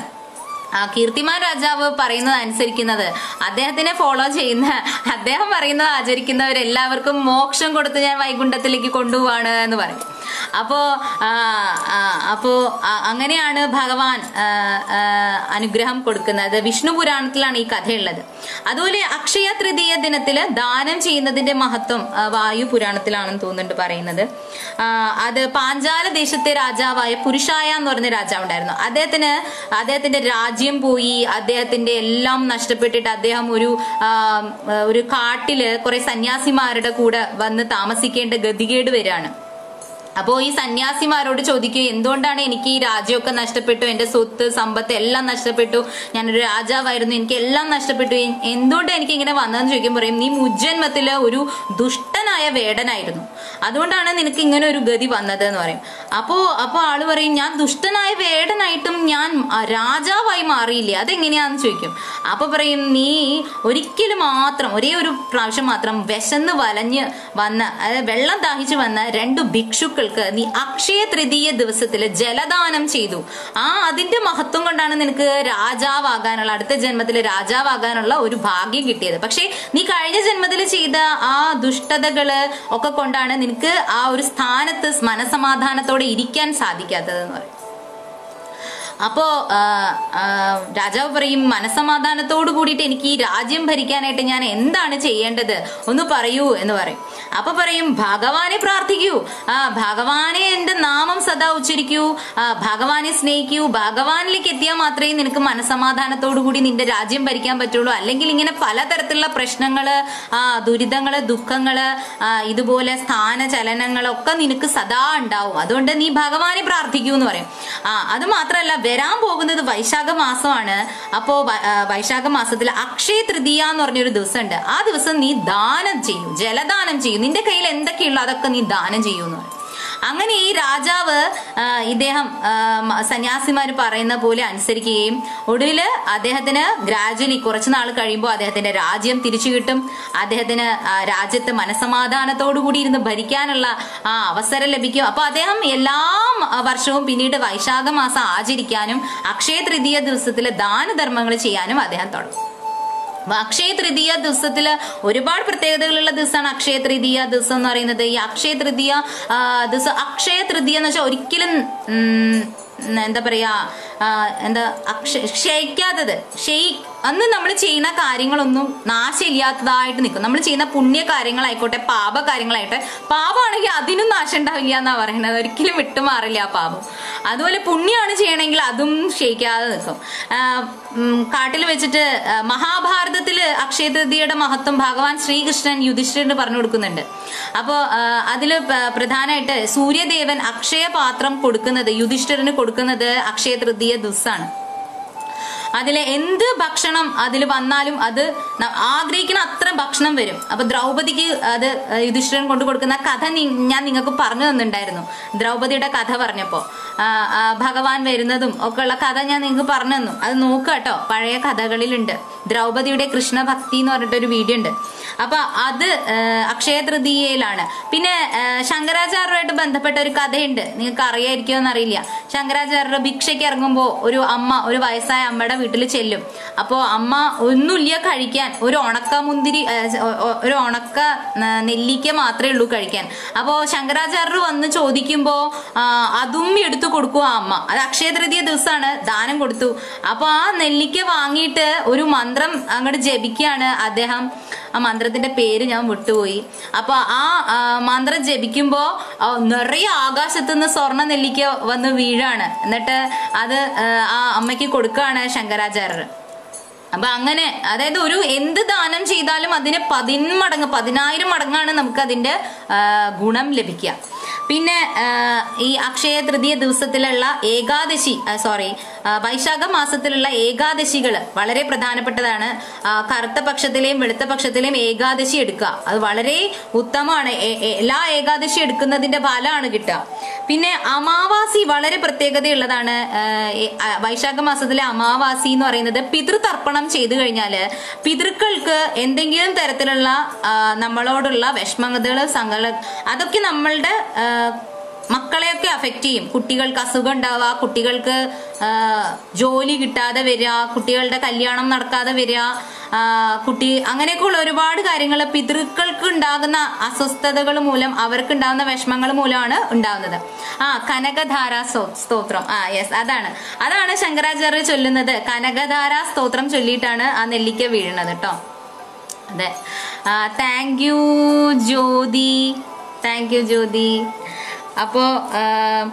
ആ കീർത്തിമാൻ രാജാവ് പറയുന്നത് അനുസരിക്കുന്നത് അദ്ദേഹത്തിനെ ഫോളോ ചെയ്യുന്ന അദ്ദേഹം പറയുന്നത് ആചരിക്കുന്നവരെല്ലാവർക്കും മോക്ഷം കൊടുത്ത് ഞാൻ വൈകുണ്ഠത്തിലേക്ക് കൊണ്ടുപോവാണ് എന്ന് പറയും അപ്പോ ആ, ആ, അപ്പോ ആ, അങ്ങനെയാണ് ഭഗവാൻ ആ, ആ, അനുഗ്രഹം കൊടുക്കുന്നത് വിഷ്ണു പുരാണത്തിലാണ് ഈ കഥയുള്ളത് അതുപോലെ അക്ഷയ തൃതീയ ദിനത്തില് ദാനം ചെയ്യുന്നതിന്റെ മഹത്വം ആ, വായു പുരാണത്തിലാണെന്ന് തോന്നുന്നുണ്ട് പറയുന്നത് ആ, അത് പാഞ്ചാല ദേശത്തെ രാജാവായ പുരുഷായ എന്ന് പറഞ്ഞ രാജാവ് ഉണ്ടായിരുന്നു അദ്ദേഹത്തിന് അദ്ദേഹത്തിന്റെ രാജ്യം പോയി അദ്ദേഹത്തിന്റെ എല്ലാം നഷ്ടപ്പെട്ടിട്ട് അദ്ദേഹം ഒരു ആ, ഒരു കാട്ടില് കുറെ സന്യാസിമാരുടെ കൂടെ വന്ന് താമസിക്കേണ്ട ഗതികേട് വരികയാണ് അപ്പോ ഈ സന്യാസിമാരോട് ചോദിക്കും എന്തുകൊണ്ടാണ് എനിക്ക് ഈ രാജ്യമൊക്കെ നഷ്ടപ്പെട്ടു എന്റെ സ്വത്ത് സമ്പത്ത് എല്ലാം നഷ്ടപ്പെട്ടു ഞാനൊരു രാജാവായിരുന്നു എനിക്ക് എല്ലാം നഷ്ടപ്പെട്ടു എ- എന്തുകൊണ്ട് എനിക്ക് ഇങ്ങനെ വന്നതെന്ന് ചോദിക്കുമ്പോൾ പറയും നീ മുജ്ജന്മത്തില് ഒരു ദുഷ്ടനായ വേടനായിരുന്നു അതുകൊണ്ടാണ് നിനക്ക് ഇങ്ങനെ ഒരു ഗതി വന്നത് എന്ന് പറയും അപ്പോ അപ്പൊ ആള് പറയും ഞാൻ ദുഷ്ടനായ വേടനായിട്ടും ഞാൻ ആ, രാജാവായി മാറിയില്ലേ അതെങ്ങനെയാന്ന് ചോദിക്കും അപ്പൊ പറയും നീ ഒരിക്കലും മാത്രം ഒരേ ഒരു പ്രാവശ്യം മാത്രം വിശന്ന് വലഞ്ഞ് വന്ന അതായത് വെള്ളം ദാഹിച്ചു വന്ന രണ്ട് ഭിക്ഷുക്കൾക്ക് നീ അക്ഷയ തൃതീയ ദിവസത്തില് ജലദാനം ചെയ്തു ആ അതിന്റെ മഹത്വം കൊണ്ടാണ് നിനക്ക് രാജാവാകാനുള്ള അടുത്ത ജന്മത്തിൽ രാജാവാകാനുള്ള ഒരു ഭാഗ്യം കിട്ടിയത് പക്ഷേ നീ കഴിഞ്ഞ ജന്മത്തിൽ ചെയ്ത ആ ദുഷ്ടതകള് ഒക്കെ കൊണ്ടാണ് നിനക്ക് ആ ഒരു സ്ഥാനത്ത് മനസമാധാനത്തോടെ ഇരിക്കാൻ സാധിക്കാത്തത് എന്ന് പറയും അപ്പോ ആ, ആ, രാജാവ് പറയും മനസമാധാനത്തോട് കൂടിയിട്ട് എനിക്ക് ഈ രാജ്യം ഭരിക്കാനായിട്ട് ഞാൻ എന്താണ് ചെയ്യേണ്ടത് ഒന്ന് പറയൂ എന്ന് പറയും അപ്പൊ പറയും ഭഗവാനെ പ്രാർത്ഥിക്കൂ ആ ഭഗവാനെ എന്റെ നാമം സദാ ഉച്ചരിക്കൂ ആ ഭഗവാനെ സ്നേഹിക്കൂ ഭഗവാനിലേക്ക് എത്തിയാൽ മാത്രമേ നിനക്ക് മനസമാധാനത്തോടു കൂടി നിന്റെ രാജ്യം ഭരിക്കാൻ പറ്റുള്ളൂ അല്ലെങ്കിൽ ഇങ്ങനെ പലതരത്തിലുള്ള പ്രശ്നങ്ങള് ആ ദുരിതങ്ങള് ദുഃഖങ്ങള് ആ, ഇതുപോലെ സ്ഥാനചലനങ്ങളൊക്കെ നിനക്ക് സദാ ഉണ്ടാവും അതുകൊണ്ട് നീ ഭഗവാനെ പ്രാർത്ഥിക്കൂ എന്ന് പറയും ആ അത് മാത്രമല്ല വരാൻ പോകുന്നത് വൈശാഖ മാസമാണ് അപ്പോ വ- ആ, വൈശാഖ മാസത്തിൽ അക്ഷയ തൃതീയ എന്ന് പറഞ്ഞൊരു ദിവസമുണ്ട് ആ ദിവസം നീ ദാനം ചെയ്യൂ ജലദാനം ചെയ്യൂ നിന്റെ കയ്യിൽ എന്തൊക്കെയുള്ളോ അതൊക്കെ നീ ദാനം ചെയ്യൂ എന്ന് പറയും അങ്ങനെ ഈ രാജാവ് ആ, ഇദ്ദേഹം സന്യാസിമാർ പറയുന്ന പോലെ അനുസരിക്കുകയും ഒടുവില് അദ്ദേഹത്തിന് ഗ്രാജുവലി കുറച്ചു നാൾ കഴിയുമ്പോൾ അദ്ദേഹത്തിന്റെ രാജ്യം തിരിച്ചു കിട്ടും അദ്ദേഹത്തിന് ആ, രാജ്യത്ത് മനസമാധാനത്തോടു കൂടി ഇരുന്ന് ഭരിക്കാനുള്ള ആ അവസരം ലഭിക്കും അപ്പൊ അദ്ദേഹം എല്ലാ വർഷവും പിന്നീട് വൈശാഖ മാസം ആചരിക്കാനും അക്ഷയ തൃതീയ ദിവസത്തിൽ ദാനധർമ്മങ്ങൾ ചെയ്യാനും അദ്ദേഹം തുടങ്ങും അപ്പൊ അക്ഷയ തൃതീയ ദിവസത്തില് ഒരുപാട് പ്രത്യേകതകളുള്ള ദിവസമാണ് അക്ഷയ തൃതീയ ദിവസം എന്ന് പറയുന്നത് ഈ അക്ഷയ തൃതീയ ആ, ദിവസം അക്ഷയ തൃതീയ എന്ന് വെച്ചാൽ ഒരിക്കലും ഉം, എന്താ പറയാ ആ, എന്താ അക്ഷ ക്ഷയിക്കാത്തത് ക്ഷയി അന്ന് നമ്മൾ ചെയ്യുന്ന കാര്യങ്ങളൊന്നും നാശമില്ലാത്തതായിട്ട് നിൽക്കും നമ്മൾ ചെയ്യുന്ന പുണ്യ കാര്യങ്ങളായിക്കോട്ടെ പാപ കാര്യങ്ങളായിട്ടെ പാപമാണെങ്കിൽ അതിനും നാശം ഉണ്ടാവില്ല എന്നാ പറയുന്നത് ഒരിക്കലും വിട്ടുമാറില്ല ആ പാപം അതുപോലെ പുണ്യമാണ് ചെയ്യണമെങ്കിൽ അതും ക്ഷയിക്കാതെ നിൽക്കും ആ, ഉം, കാട്ടിൽ വെച്ചിട്ട് ആ, മഹാഭാരതത്തില് അക്ഷയ തൃതീയയുടെ മഹത്വം ഭഗവാൻ ശ്രീകൃഷ്ണൻ യുധിഷ്ഠിരന് പറഞ്ഞു കൊടുക്കുന്നുണ്ട് അപ്പോ അതിൽ പ്രധാനമായിട്ട് സൂര്യദേവൻ അക്ഷയ പാത്രം കൊടുക്കുന്നത് യുധിഷ്ഠിരന് കൊടുക്കുന്നത് അക്ഷയ തൃതീയ ദിവസമാണ് അതിലെ എന്ത് ഭക്ഷണം അതിൽ വന്നാലും അത് ന- ആഗ്രഹിക്കുന്ന അത്ര ഭക്ഷണം വരും അപ്പൊ ദ്രൗപദിക്ക് അത് യുധിഷ്ഠിരൻ കൊണ്ടു കൊടുക്കുന്ന കഥ നി- ഞാൻ നിങ്ങൾക്ക് പറഞ്ഞു തന്നിട്ടുണ്ടായിരുന്നു ദ്രൗപദിയുടെ കഥ പറഞ്ഞപ്പോ ആ, ആ, ഭഗവാൻ വരുന്നതും ഒക്കെ ഉള്ള കഥ ഞാൻ നിങ്ങൾക്ക് പറഞ്ഞു തന്നു അത് നോക്കുക കേട്ടോ പഴയ കഥകളിലുണ്ട് ദ്രൗപദിയുടെ കൃഷ്ണഭക്തി എന്ന് പറഞ്ഞിട്ടൊരു വീഡിയോ ഉണ്ട് അപ്പൊ അത് ആ, അക്ഷയ തൃതീയയിലാണ് പിന്നെ ആ, ശങ്കരാചാര്യരുമായിട്ട് ബന്ധപ്പെട്ട ഒരു കഥയുണ്ട് നിങ്ങൾക്ക് അറിയായിരിക്കുമോ എന്നറിയില്ല ശങ്കരാചാര്യരുടെ ഭിക്ഷയ്ക്ക് ഇറങ്ങുമ്പോൾ ഒരു അമ്മ ഒരു വയസ്സായ അമ്മയുടെ വീട്ടിൽ ചെല്ലും അപ്പോൾ അമ്മ ഒന്നുമില്ല കഴിക്കാൻ ഒരു ഉണക്ക മുന്തിരി ആ, ഒ- ഒ- ഒരു ഉണക്ക ആ, നെല്ലിക്ക മാത്രമേ ഉള്ളൂ കഴിക്കാൻ അപ്പോൾ ശങ്കരാചാര്യർ വന്ന് ചോദിക്കുമ്പോൾ അതും എടുത്തു കൊടുക്കും ആ അമ്മ അത് അക്ഷയ തൃതീയ ദിവസമാണ് ദാനം കൊടുത്തു അപ്പൊ ആ നെല്ലിക്ക വാങ്ങിയിട്ട് ഒരു മന്ത്രം അങ്ങോട്ട് ജപിക്കുകയാണ് അദ്ദേഹം ആ മന്ത്രത്തിന്റെ പേര് ഞാൻ വിട്ടുപോയി അപ്പൊ ആ ആ, മന്ത്രം ജപിക്കുമ്പോ ആ, നിറയെ ആകാശത്ത് നിന്ന് സ്വർണ്ണ നെല്ലിക്ക വന്ന് വീഴാണ് എന്നിട്ട് അത് ആ, ആ അമ്മയ്ക്ക് കൊടുക്കുകയാണ് ശങ്കരാചാര്യർ അപ്പൊ അങ്ങനെ അതായത് ഒരു എന്ത് ദാനം ചെയ്താലും അതിന് പതിന്മടങ്ങ് പതിനായിരം മടങ്ങാണ് നമുക്ക് അതിന്റെ ആ, ഗുണം ലഭിക്കുക പിന്നെ ആ, ഈ അക്ഷയ തൃതീയ ദിവസത്തിലുള്ള ഏകാദശി സോറി വൈശാഖ മാസത്തിലുള്ള ഏകാദശികൾ വളരെ പ്രധാനപ്പെട്ടതാണ് ആ, കറുത്ത പക്ഷത്തിലെയും വെളുത്ത പക്ഷത്തിലെയും ഏകാദശി എടുക്കുക അത് വളരെ ഉത്തമമാണ് എ- എ- എല്ലാ ഏകാദശി എടുക്കുന്നതിന്റെ ഫലമാണ് കിട്ടുക പിന്നെ അമാവാസി വളരെ പ്രത്യേകതയുള്ളതാണ് ആ, എ- ആ, വൈശാഖ മാസത്തിലെ അമാവാസി എന്ന് പറയുന്നത് പിതൃതർപ്പണം ചെയ്തു കഴിഞ്ഞാല് പിതൃക്കൾക്ക് എന്തെങ്കിലും തരത്തിലുള്ള ആ, നമ്മളോടുള്ള വിഷമതകൾ സങ്കട അതൊക്കെ നമ്മളുടെ ആ, മക്കളെയൊക്കെ അഫക്റ്റ് ചെയ്യും കുട്ടികൾക്ക് അസുഖം ഉണ്ടാവുക കുട്ടികൾക്ക് ആ, ജോലി കിട്ടാതെ വരിക കുട്ടികളുടെ കല്യാണം നടക്കാതെ വരിക ആ, കുട്ടി അങ്ങനെയൊക്കെയുള്ള ഒരുപാട് കാര്യങ്ങൾ പിതൃക്കൾക്ക് ഉണ്ടാകുന്ന അസ്വസ്ഥതകൾ മൂലം അവർക്ക് ഉണ്ടാകുന്ന വിഷമങ്ങൾ മൂലമാണ് ഉണ്ടാകുന്നത് ആ കനകധാര സ്തോ- സ്തോത്രം ആ യെസ് അതാണ് അതാണ് ശങ്കരാചാര്യ ചൊല്ലുന്നത് കനകധാര സ്തോത്രം ചൊല്ലിയിട്ടാണ് ആ നെല്ലിക്ക വീഴുന്നത് കേട്ടോ അതെ thank you Jyothi thank you Jyothi അപ്പോ ആ,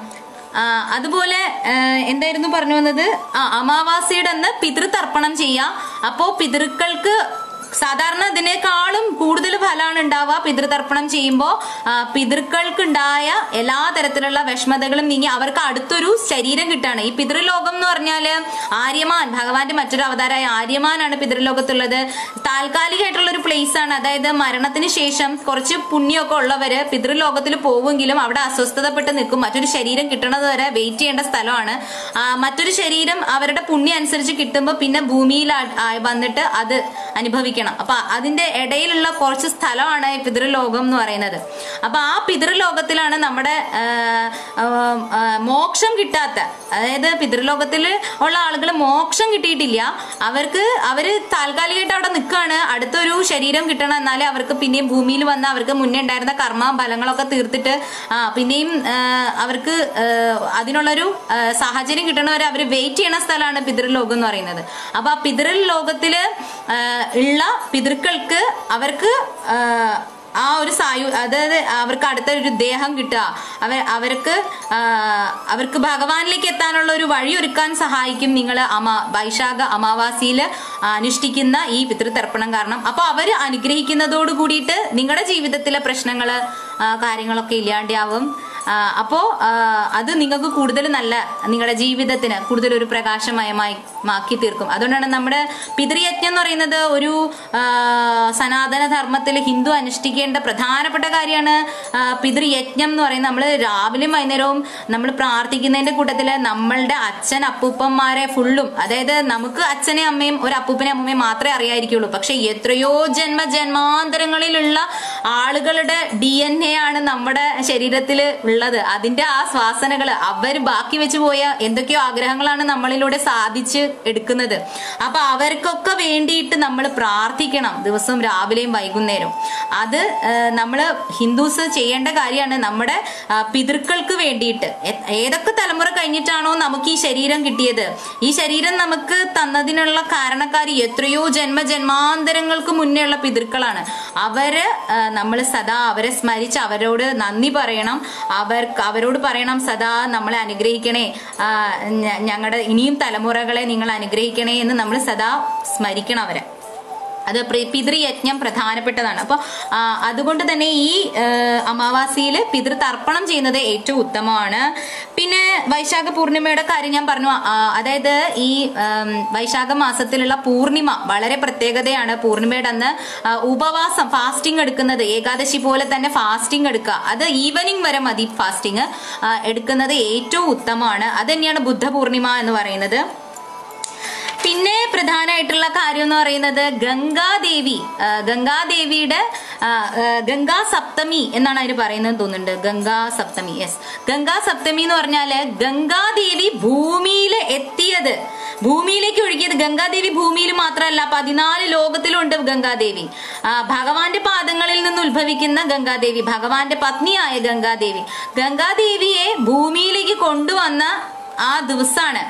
ആ, അതുപോലെ ആ, എന്തായിരുന്നു പറഞ്ഞു വന്നത് ആ അമാവാസിയുടെ അന്ന് പിതൃതർപ്പണം ചെയ്യാം അപ്പോ പിതൃക്കൾക്ക് സാധാരണ ഇതിനേക്കാളും കൂടുതൽ ഫലമാണ് ഉണ്ടാവുക പിതൃതർപ്പണം ചെയ്യുമ്പോൾ പിതൃക്കൾക്കുണ്ടായ എല്ലാ തരത്തിലുള്ള വിഷമതകളും നീങ്ങി അവർക്ക് അടുത്തൊരു ശരീരം കിട്ടാണ് ഈ പിതൃലോകം എന്ന് പറഞ്ഞാല് ആര്യമാൻ ഭഗവാന്റെ മറ്റൊരു അവതാരമായ ആര്യമാനാണ് പിതൃലോകത്തുള്ളത് താൽക്കാലികമായിട്ടുള്ള ഒരു പ്ലേസ് ആണ് അതായത് മരണത്തിന് ശേഷം കുറച്ച് പുണ്യമൊക്കെ ഉള്ളവര് പിതൃലോകത്തിൽ പോവുമെങ്കിലും അവിടെ അസ്വസ്ഥതപ്പെട്ട് നിൽക്കും മറ്റൊരു ശരീരം കിട്ടണത് വരെ വെയിറ്റ് ചെയ്യേണ്ട സ്ഥലമാണ് ആ, മറ്റൊരു ശരീരം അവരുടെ പുണ്യം അനുസരിച്ച് കിട്ടുമ്പോൾ പിന്നെ ഭൂമിയിൽ ആ- ആ- വന്നിട്ട് അത് അനുഭവിക്കണം അനുഷ്ഠിക്കണം അപ്പൊ അതിന്റെ ഇടയിലുള്ള കുറച്ച് സ്ഥലമാണ് ഈ പിതൃലോകം എന്ന് പറയുന്നത് അപ്പൊ ആ പിതൃലോകത്തിലാണ് നമ്മുടെ ആ, ആ, ആ, മോക്ഷം കിട്ടാത്ത അതായത് പിതൃലോകത്തിൽ ഉള്ള ആളുകൾ മോക്ഷം കിട്ടിയിട്ടില്ല അവർക്ക് അവര് താൽക്കാലികമായിട്ട് അവിടെ നിൽക്കുകയാണ് അടുത്തൊരു ശരീരം കിട്ടണം എന്നാലേ അവർക്ക് പിന്നെയും ഭൂമിയിൽ വന്ന് അവർക്ക് മുന്നേ ഉണ്ടായിരുന്ന കർമ്മ ഫലങ്ങളൊക്കെ തീർത്തിട്ട് ആ പിന്നെയും ആ, അവർക്ക് ആ, അതിനുള്ളൊരു ആ, സാഹചര്യം കിട്ടണവരെ അവർ വെയിറ്റ് ചെയ്യണ സ്ഥലമാണ് പിതൃലോകം എന്ന് പറയുന്നത് അപ്പൊ ആ പിതൃലോകത്തില് ആ, ഉള്ള പിതൃക്കൾക്ക് അവർക്ക് ആ, ആ ഒരു സായു അതായത് അവർക്ക് അടുത്ത ഒരു ദേഹം കിട്ടുക അവ അവർക്ക് ആ, അവർക്ക് ഭഗവാനിലേക്ക് എത്താനുള്ള ഒരു വഴി ഒരുക്കാൻ സഹായിക്കും നിങ്ങൾ അമാ വൈശാഖ അമാവാസിയിൽ അനുഷ്ഠിക്കുന്ന ഈ പിതൃതർപ്പണം കാരണം അപ്പൊ അവര് അനുഗ്രഹിക്കുന്നതോട് കൂടിയിട്ട് നിങ്ങളുടെ ജീവിതത്തിലെ പ്രശ്നങ്ങള് ആ, കാര്യങ്ങളൊക്കെ ഇല്ലാണ്ടാവും ആ, അപ്പോ ആ, അത് നിങ്ങൾക്ക് കൂടുതൽ നല്ല നിങ്ങളുടെ ജീവിതത്തിന് കൂടുതൽ ഒരു പ്രകാശമയമായി മാക്കി തീർക്കും അതുകൊണ്ടാണ് നമ്മുടെ പിതൃയജ്ഞം എന്ന് പറയുന്നത് ഒരു ആ, സനാതന ധർമ്മത്തിൽ ഹിന്ദു അനുഷ്ഠിക്കേണ്ട പ്രധാനപ്പെട്ട കാര്യമാണ് ആ, പിതൃയജ്ഞം എന്ന് പറയുന്നത് നമ്മൾ രാവിലെയും വൈകുന്നേരവും നമ്മൾ പ്രാർത്ഥിക്കുന്നതിന്റെ കൂട്ടത്തില് നമ്മളുടെ അച്ഛൻ അപ്പൂപ്പന്മാരെ ഫുള്ളും അതായത് നമുക്ക് അച്ഛനെ അമ്മയും ഒരു അപ്പൂപ്പനെ അമ്മയും മാത്രമേ അറിയായിരിക്കുള്ളൂ പക്ഷെ എത്രയോ ജന്മ ജന്മാന്തരങ്ങളിലുള്ള ആളുകളുടെ ഡി എൻ എ ആണ് നമ്മുടെ ശരീരത്തിൽ ഉള്ളത് അതിന്റെ ആ ശ്വാസനകൾ അവർ ബാക്കി വെച്ചു പോയ എന്തൊക്കെയോ ആഗ്രഹങ്ങളാണ് നമ്മളിലൂടെ സാധിച്ച് എടുക്കുന്നത് അപ്പൊ അവർക്കൊക്കെ വേണ്ടിയിട്ട് നമ്മൾ പ്രാർത്ഥിക്കണം ദിവസവും രാവിലെയും വൈകുന്നേരവും അത് നമ്മൾ ഹിന്ദുസ് ചെയ്യേണ്ട കാര്യമാണ് നമ്മുടെ ആ, പിതൃക്കൾക്ക് വേണ്ടിയിട്ട് എ- ഏതൊക്കെ തലമുറ കഴിഞ്ഞിട്ടാണോ നമുക്ക് ഈ ശരീരം കിട്ടിയത് ഈ ശരീരം നമുക്ക് തന്നതിനുള്ള കാരണക്കാരി എത്രയോ ജന്മ ജന്മാന്തരങ്ങൾക്ക് മുന്നേ ഉള്ള പിതൃക്കളാണ് അവര് നമ്മൾ സദാ അവരെ സ്മരിച്ച് അവരോട് നന്ദി പറയണം അവർക്ക് അവരോട് പറയണം സദാ നമ്മളെ അനുഗ്രഹിക്കണേ ഞങ്ങളുടെ ഇനിയും തലമുറകളെ നിങ്ങൾ അനുഗ്രഹിക്കണേ എന്ന് നമ്മൾ സദാ സ്മരിക്കണം അവരെ അത് പ്രി- പിതൃയജ്ഞം പ്രധാനപ്പെട്ടതാണ് അപ്പൊ ആ, അതുകൊണ്ട് തന്നെ ഈ അമാവാസിയിൽ പിതൃതർപ്പണം ചെയ്യുന്നത് ഏറ്റവും ഉത്തമമാണ് പിന്നെ വൈശാഖ പൂർണിമയുടെ കാര്യം ഞാൻ പറഞ്ഞു ആ, അതായത് ഈ ഉം, വൈശാഖ മാസത്തിലുള്ള പൂർണിമ വളരെ പ്രത്യേകതയാണ് പൂർണിമയുടെ അന്ന് ആ, ഉപവാസം ഫാസ്റ്റിംഗ് എടുക്കുന്നത് ഏകാദശി പോലെ തന്നെ ഫാസ്റ്റിംഗ് എടുക്കുക അത് ഈവനിങ് വരെ മതി ഫാസ്റ്റിംഗ് എടുക്കുന്നത് ഏറ്റവും ഉത്തമമാണ് അത് തന്നെയാണ് ബുദ്ധ പൂർണിമ എന്ന് പറയുന്നത് പിന്നെ പ്രധാനമായിട്ടുള്ള കാര്യം എന്ന് പറയുന്നത് ഗംഗാദേവി ആ, ഗംഗാദേവിയുടെ ആ, ആ, ഗംഗാ സപ്തമി എന്നാണ് അതിന് പറയുന്നത് തോന്നുന്നുണ്ട് ഗംഗാ സപ്തമി യെസ് ഗംഗാ സപ്തമി എന്ന് പറഞ്ഞാല് ഗംഗാദേവി ഭൂമിയിൽ എത്തിയത് ഭൂമിയിലേക്ക് ഒഴുകിയത് ഗംഗാദേവി ഭൂമിയിൽ മാത്രമല്ല പതിനാല് ലോകത്തിലുണ്ട് ഗംഗാദേവി ആ, ഭഗവാന്റെ പാദങ്ങളിൽ നിന്ന് ഉത്ഭവിക്കുന്ന ഗംഗാദേവി ഭഗവാന്റെ പത്നിയായ ഗംഗാദേവി ഗംഗാദേവിയെ ഭൂമിയിലേക്ക് കൊണ്ടുവന്ന ആ ദിവസമാണ്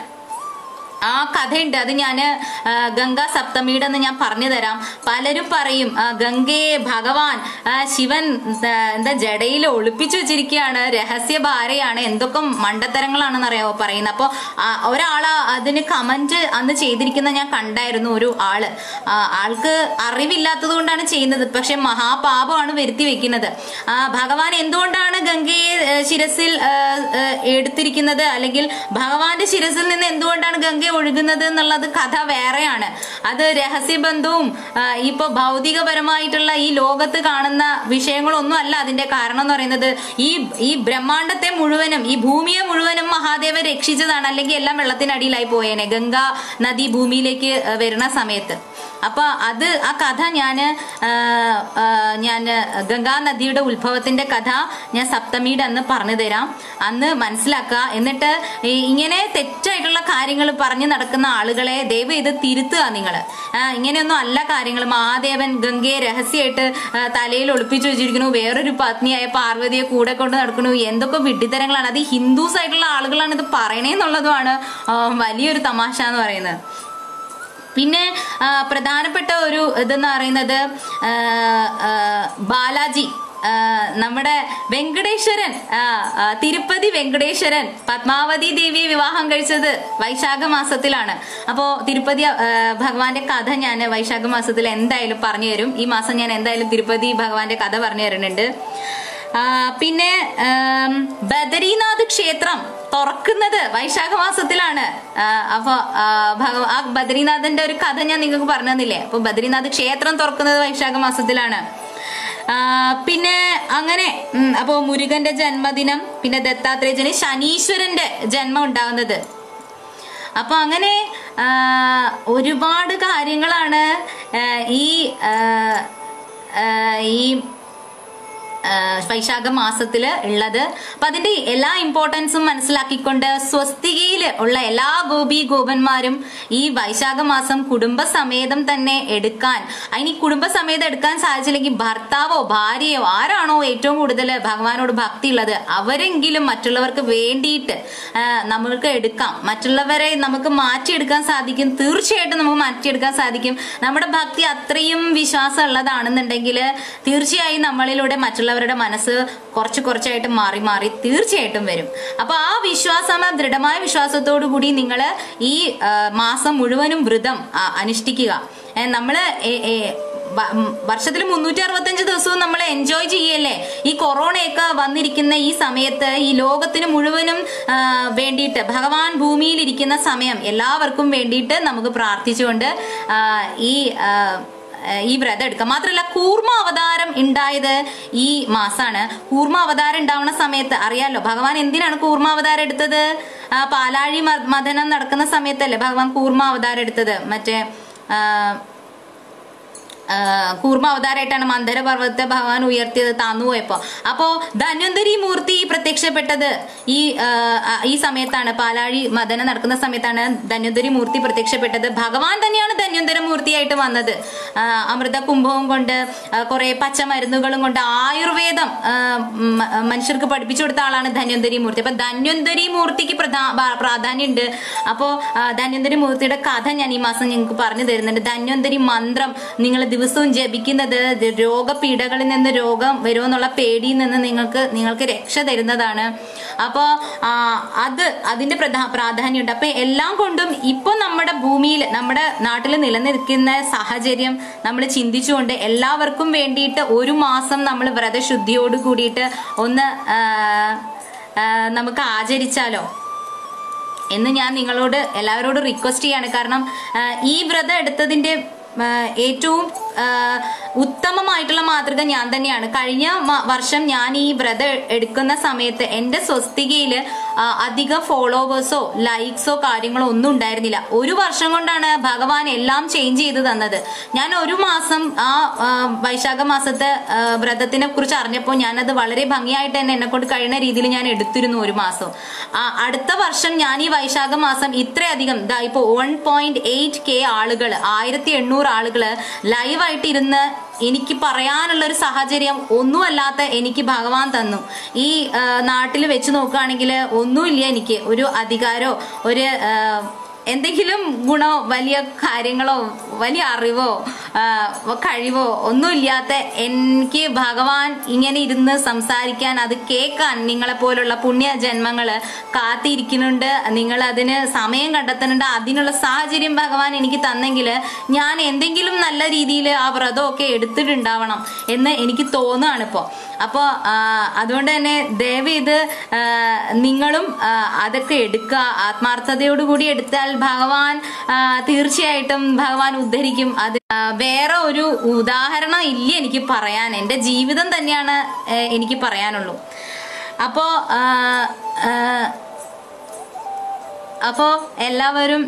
ആ കഥയുണ്ട് അത് ഞാൻ ഗംഗാ സപ്തമിയുടെ എന്ന് ഞാൻ പറഞ്ഞു തരാം പലരും പറയും ആ, ഗംഗയെ ഭഗവാൻ ആ, ശിവൻ ആ, എന്താ ജടയിൽ ഒളിപ്പിച്ചു വെച്ചിരിക്കുകയാണ് രഹസ്യ ഭാര്യയാണ് എന്തൊക്കെ മണ്ടത്തരങ്ങളാണെന്ന് അറിയാമോ പറയുന്നത് അപ്പോൾ ഒരാള് അതിന് കമന്റ് അന്ന് ചെയ്തിരിക്കുന്ന ഞാൻ കണ്ടായിരുന്നു ഒരു ആള് ആ, ആൾക്ക് അറിവില്ലാത്തത് കൊണ്ടാണ് ചെയ്യുന്നത് പക്ഷെ മഹാപാപമാണ് വരുത്തി വെക്കുന്നത് ആ, ഭഗവാൻ എന്തുകൊണ്ടാണ് ഗംഗയെ ആ, ശിരസിൽ ആ, ആ, എടുത്തിരിക്കുന്നത് അല്ലെങ്കിൽ ഭഗവാന്റെ ശിരസിൽ നിന്ന് എന്തുകൊണ്ടാണ് ഗംഗ ഒഴുകുന്നത് എന്നുള്ളത് കഥ വേറെയാണ് അത് രഹസ്യബന്ധവും ആ, ഇപ്പൊ ഭൗതികപരമായിട്ടുള്ള ഈ ലോകത്ത് കാണുന്ന വിഷയങ്ങളൊന്നും അല്ല അതിന്റെ കാരണം എന്ന് പറയുന്നത് ഈ ഈ ബ്രഹ്മാണ്ടത്തെ മുഴുവനും ഈ ഭൂമിയെ മുഴുവനും മഹാദേവൻ രക്ഷിച്ചതാണ് അല്ലെങ്കിൽ എല്ലാം വെള്ളത്തിനടിയിലായി പോയേനെ ഗംഗാ നദി ഭൂമിയിലേക്ക് ആ, വരുന്ന സമയത്ത് അപ്പൊ അത് ആ കഥ ഞാന് ആ, ആ, ഞാൻ ഗംഗാ നദിയുടെ ഉത്ഭവത്തിന്റെ കഥ ഞാൻ സപ്തമിയുടെ അന്ന് പറഞ്ഞു തരാം അന്ന് മനസ്സിലാക്കുക എന്നിട്ട് ഈ ഇങ്ങനെ തെറ്റായിട്ടുള്ള കാര്യങ്ങൾ പറഞ്ഞു നടക്കുന്ന ആളുകളെ ദയവ് ഇത് തിരുത്തുക നിങ്ങൾ ഇങ്ങനെയൊന്നും അല്ല കാര്യങ്ങൾ മഹാദേവൻ ഗംഗയെ രഹസ്യമായിട്ട് ആ, തലയിൽ ഒളിപ്പിച്ചു വെച്ചിരിക്കുന്നു വേറൊരു പത്നിയായ പാർവതിയെ കൂടെ കൊണ്ട് നടക്കുന്നു എന്തൊക്കെ വിഡ്ഢിത്തരങ്ങളാണ് അത് ഹിന്ദുസ് ആയിട്ടുള്ള ആളുകളാണ് ഇത് പറയണേന്നുള്ളതുമാണ് ആ, വലിയൊരു തമാശ എന്ന് പറയുന്നത് പിന്നെ ആ, പ്രധാനപ്പെട്ട ഒരു ഇതെന്ന് പറയുന്നത് ആ, ആ, ബാലാജി ആ, നമ്മുടെ വെങ്കടേശ്വരൻ ആ, ആ, തിരുപ്പതി വെങ്കടേശ്വരൻ പത്മാവതി ദേവിയെ വിവാഹം കഴിച്ചത് വൈശാഖ മാസത്തിലാണ് അപ്പോ തിരുപ്പതി ആ, ഭഗവാന്റെ കഥ ഞാൻ വൈശാഖ മാസത്തിൽ എന്തായാലും പറഞ്ഞു തരും ഈ മാസം ഞാൻ എന്തായാലും തിരുപ്പതി ഭഗവാന്റെ കഥ പറഞ്ഞു തരുന്നുണ്ട് ആ, പിന്നെ ആം, ബദരീനാഥ് ക്ഷേത്രം തുറക്കുന്നത് വൈശാഖ മാസത്തിലാണ് ആ, അപ്പൊ ആ, ഭഗവ ആ ബദരീനാഥിന്റെ ഒരു കഥ ഞാൻ നിങ്ങൾക്ക് പറഞ്ഞു തന്നില്ലേ അപ്പൊ ബദരീനാഥ് ക്ഷേത്രം തുറക്കുന്നത് വൈശാഖ മാസത്തിലാണ് ആ, പിന്നെ അങ്ങനെ ഉം, അപ്പോ മുരുകന്റെ ജന്മദിനം പിന്നെ ദത്താത്രേയജന് ശനീശ്വരന്റെ ജന്മം ഉണ്ടാകുന്നത് അപ്പൊ അങ്ങനെ ആ, ഒരുപാട് കാര്യങ്ങളാണ് ആ, ഈ ആ, ആ, ഈ ആ, വൈശാഖ മാസത്തില് ഉള്ളത് അപ്പൊ അതിന്റെ എല്ലാ ഇമ്പോർട്ടൻസും മനസ്സിലാക്കിക്കൊണ്ട് സ്വസ്തികയിൽ ഉള്ള എല്ലാ ഗോപി ഗോപന്മാരും ഈ വൈശാഖ മാസം കുടുംബസമേതം തന്നെ എടുക്കാൻ അതിന് ഈ കുടുംബസമേതം എടുക്കാൻ സാധിച്ചില്ലെങ്കിൽ ഭർത്താവോ ഭാര്യയോ ആരാണോ ഏറ്റവും കൂടുതൽ ഭഗവാനോട് ഭക്തി ഉള്ളത് അവരെങ്കിലും മറ്റുള്ളവർക്ക് വേണ്ടിയിട്ട് ആ, നമ്മൾക്ക് എടുക്കാം മറ്റുള്ളവരെ നമുക്ക് മാറ്റിയെടുക്കാൻ സാധിക്കും തീർച്ചയായിട്ടും നമുക്ക് മാറ്റിയെടുക്കാൻ സാധിക്കും നമ്മുടെ ഭക്തി അത്രയും വിശ്വാസം ഉള്ളതാണെന്നുണ്ടെങ്കിൽ തീർച്ചയായും നമ്മളിലൂടെ മറ്റുള്ളവരുടെ മനസ്സ് കുറച്ച് കുറച്ചായിട്ട് മാറി മാറി തീർച്ചയായിട്ടും വരും അപ്പൊ ആ വിശ്വാസം ആ ദൃഢമായ വിശ്വാസത്തോടു കൂടി നിങ്ങൾ ഈ ആ, മാസം മുഴുവനും വ്രതം ആ, അനുഷ്ഠിക്കുക ഏ, നമ്മള് ഏ- ഏ, വ- ഉം, വർഷത്തിൽ മുന്നൂറ്റി അറുപത്തഞ്ച് ദിവസവും നമ്മൾ എൻജോയ് ചെയ്യല്ലേ ഈ കൊറോണയൊക്കെ വന്നിരിക്കുന്ന ഈ സമയത്ത് ഈ ലോകത്തിന് മുഴുവനും ആ, വേണ്ടിയിട്ട് ഭഗവാൻ ഭൂമിയിൽ ഇരിക്കുന്ന സമയം എല്ലാവർക്കും വേണ്ടിയിട്ട് നമുക്ക് പ്രാർത്ഥിച്ചുകൊണ്ട് ആ, ഈ ആ, ഈ വ്രതം എടുക്കാം മാത്രമല്ല കൂർമ്മ അവതാരം ഉണ്ടായത് ഈ മാസാണ് കൂർമ്മ അവതാരം ഉണ്ടാവുന്ന സമയത്ത് അറിയാലോ ഭഗവാൻ എന്തിനാണ് കൂർമ്മ അവതാരം എടുത്തത് ആ, പാലാഴി മ- മഥനം നടക്കുന്ന സമയത്തല്ലേ ഭഗവാൻ കൂർമ്മ അവതാരം എടുത്തത് മറ്റേ ആ, ആ, കൂർമ്മ അവതാരമായിട്ടാണ് മന്ദര പർവ്വതത്തെ ഭഗവാൻ ഉയർത്തിയത് താന്നു പോയപ്പോ അപ്പോ ധന്വന്തരി മൂർത്തി പ്രത്യക്ഷപ്പെട്ടത് ഈ ആ, ആ, ഈ സമയത്താണ് പാലാഴി മദന നടക്കുന്ന സമയത്താണ് ധന്വന്തരി മൂർത്തി പ്രത്യക്ഷപ്പെട്ടത് ഭഗവാൻ തന്നെയാണ് ധന്വന്തര മൂർത്തിയായിട്ട് വന്നത് ആ, അമൃത കുംഭവും കൊണ്ട് ആ, കുറെ പച്ചമരുന്നുകളും കൊണ്ട് ആയുർവേദം ആ, മ- മനുഷ്യർക്ക് പഠിപ്പിച്ചു കൊടുത്ത ആളാണ് ധന്വന്തരി മൂർത്തി അപ്പൊ ധന്വന്തരി മൂർത്തിക്ക് പ്രധാ പ്രാ- പ്രാധാന്യമുണ്ട് അപ്പോ ആ, ധന്വന്തരി മൂർത്തിയുടെ കഥ ഞാൻ ഈ മാസം നിങ്ങൾക്ക് പറഞ്ഞു തരുന്നുണ്ട് ധന്വന്തരി മന്ത്രം നിങ്ങൾ ദിവസവും ജപിക്കുന്നത് ഇത് രോഗപീഠകളിൽ നിന്ന് രോഗം വരുമെന്നുള്ള പേടിയിൽ നിന്ന് നിങ്ങൾക്ക് നിങ്ങൾക്ക് രക്ഷ തരുന്നതാണ് അപ്പോ ആ, അത് അതിന്റെ പ്രധാ പ്രാധാന്യമുണ്ട് അപ്പൊ എല്ലാം കൊണ്ടും ഇപ്പൊ നമ്മുടെ ഭൂമിയിൽ നമ്മുടെ നാട്ടിൽ നിലനിൽക്കുന്ന സാഹചര്യം നമ്മൾ ചിന്തിച്ചുകൊണ്ട് എല്ലാവർക്കും വേണ്ടിയിട്ട് ഒരു മാസം നമ്മൾ വ്രതശുദ്ധിയോട് കൂടിയിട്ട് ഒന്ന് ആ, ആ, നമുക്ക് ആചരിച്ചാലോ എന്ന് ഞാൻ നിങ്ങളോട് എല്ലാവരോടും റിക്വസ്റ്റ് ചെയ്യാണ് കാരണം ആ, ഈ വ്രതം എടുത്തതിന്റെ ആ, ഏറ്റവും ആ, ഉത്തമമായിട്ടുള്ള മാതൃക ഞാൻ തന്നെയാണ് കഴിഞ്ഞ മ- വർഷം ഞാൻ ഈ വ്രതം എടുക്കുന്ന സമയത്ത് എന്റെ സ്വസ്തികയിൽ അധികം ഫോളോവേഴ്സോ ലൈക്സോ കാര്യങ്ങളോ ഒന്നും ഉണ്ടായിരുന്നില്ല ഒരു വർഷം കൊണ്ടാണ് ഭഗവാൻ എല്ലാം ചേഞ്ച് ചെയ്ത് തന്നത് ഞാൻ ഒരു മാസം ആ ആ, വൈശാഖ മാസത്തെ ആ, വ്രതത്തിനെ കുറിച്ച് അറിഞ്ഞപ്പോൾ ഞാനത് വളരെ ഭംഗിയായിട്ട് തന്നെ എന്നെ കൊണ്ട് കഴിയുന്ന രീതിയിൽ ഞാൻ എടുത്തിരുന്നു ഒരു മാസം ആ, അടുത്ത വർഷം ഞാൻ ഈ വൈശാഖ മാസം ഇത്രയധികം ദാ ഇപ്പോ വൺ പോയിന്റ് എയ്റ്റ് കെ ആളുകൾ ആയിരത്തി എണ്ണൂറ് ആളുകള് ലൈവായിട്ട് ഇരുന്ന് എനിക്ക് പറയാനുള്ള ഒരു സാഹചര്യം ഒന്നുമല്ലാത്ത എനിക്ക് ഭഗവാൻ തന്നു ഈ നാട്ടിൽ വെച്ച് നോക്കുകയാണെങ്കിൽ ഒന്നുമില്ല എനിക്ക് ഒരു അധികാരോ ഒരു ആ, എന്തെങ്കിലും ഗുണോ വലിയ കാര്യങ്ങളോ വലിയ അറിവോ ആ, കഴിവോ ഒന്നുമില്ലാത്ത എനിക്ക് ഭഗവാൻ ഇങ്ങനെ ഇരുന്ന് സംസാരിക്കാൻ അത് കേൾക്കാൻ നിങ്ങളെ പോലുള്ള പുണ്യ ജന്മങ്ങള് കാത്തിരിക്കുന്നുണ്ട് നിങ്ങൾ അതിന് സമയം കണ്ടെത്തുന്നുണ്ട് അതിനുള്ള സാഹചര്യം ഭഗവാൻ എനിക്ക് തന്നെങ്കിൽ ഞാൻ എന്തെങ്കിലും നല്ല രീതിയിൽ ആ വ്രതമൊക്കെ എടുത്തിട്ടുണ്ടാവണം എന്ന് എനിക്ക് തോന്നുകയാണ് ഇപ്പോൾ അപ്പോൾ അതുകൊണ്ട് തന്നെ ദയവ് ഇത് ആ, നിങ്ങളും ആ, അതൊക്കെ എടുക്കുക ആത്മാർത്ഥതയോടുകൂടി എടുത്താൽ ഭഗവാൻ ആ, തീർച്ചയായിട്ടും ഭഗവാൻ ഉദ്ധരിക്കും അത് ആ, വേറെ ഒരു ഉദാഹരണം ഇല്ല എനിക്ക് പറയാൻ എൻ്റെ ജീവിതം തന്നെയാണ് ഏ, എനിക്ക് പറയാനുള്ളൂ അപ്പോ ആ, ആ, അപ്പോ എല്ലാവരും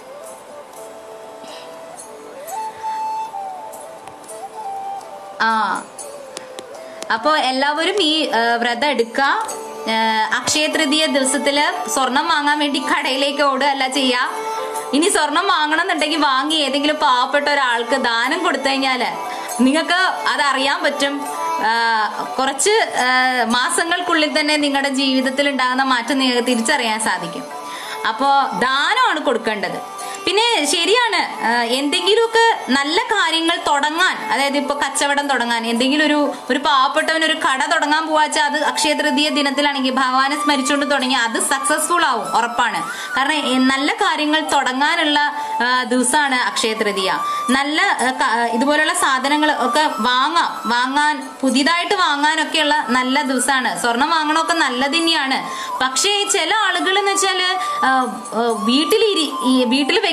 ആ അപ്പോൾ എല്ലാവരും ഈ ആ, വ്രതം എടുക്കുക ആ, അക്ഷയ തൃതീയ ദിവസത്തില് സ്വർണം വാങ്ങാൻ വേണ്ടി കടയിലേക്ക് ഓടുക അല്ല ചെയ്യാ ഇനി സ്വർണം വാങ്ങണം എന്നുണ്ടെങ്കിൽ വാങ്ങി ഏതെങ്കിലും പാവപ്പെട്ട ഒരാൾക്ക് ദാനം കൊടുത്തു കഴിഞ്ഞാല് നിങ്ങൾക്ക് അതറിയാൻ പറ്റും ആ, കുറച്ച് ആ, മാസങ്ങൾക്കുള്ളിൽ തന്നെ നിങ്ങളുടെ ജീവിതത്തിൽ ഉണ്ടാകുന്ന മാറ്റം നിങ്ങൾക്ക് തിരിച്ചറിയാൻ സാധിക്കും അപ്പോ ദാനമാണ് കൊടുക്കേണ്ടത് പിന്നെ ശരിയാണ് ആ, എന്തെങ്കിലുമൊക്കെ നല്ല കാര്യങ്ങൾ തുടങ്ങാൻ അതായത് ഇപ്പൊ കച്ചവടം തുടങ്ങാൻ എന്തെങ്കിലും ഒരു ഒരു പാവപ്പെട്ടവൻ ഒരു കട തുടങ്ങാൻ പോവാച്ചാൽ അത് അക്ഷയ തൃതീയ ദിനത്തിലാണെങ്കിൽ ഭഗവാനെ സ്മരിച്ചുകൊണ്ട് തുടങ്ങി അത് സക്സസ്ഫുൾ ആവും ഉറപ്പാണ് കാരണം എ, നല്ല കാര്യങ്ങൾ തുടങ്ങാനുള്ള ആ, ദിവസമാണ് അക്ഷയ തൃതീയ നല്ല ആ, ക- ആ, ഇതുപോലുള്ള സാധനങ്ങൾ ഒക്കെ വാങ്ങാം വാങ്ങാൻ പുതിയതായിട്ട് വാങ്ങാനൊക്കെയുള്ള നല്ല ദിവസമാണ് സ്വർണം വാങ്ങണമൊക്കെ നല്ലത് തന്നെയാണ് പക്ഷേ ചില ആളുകൾ എന്ന് വെച്ചാല് ആ, ആ, വീട്ടിൽ ഇരി- ഈ വീട്ടിൽ വെക്കുന്ന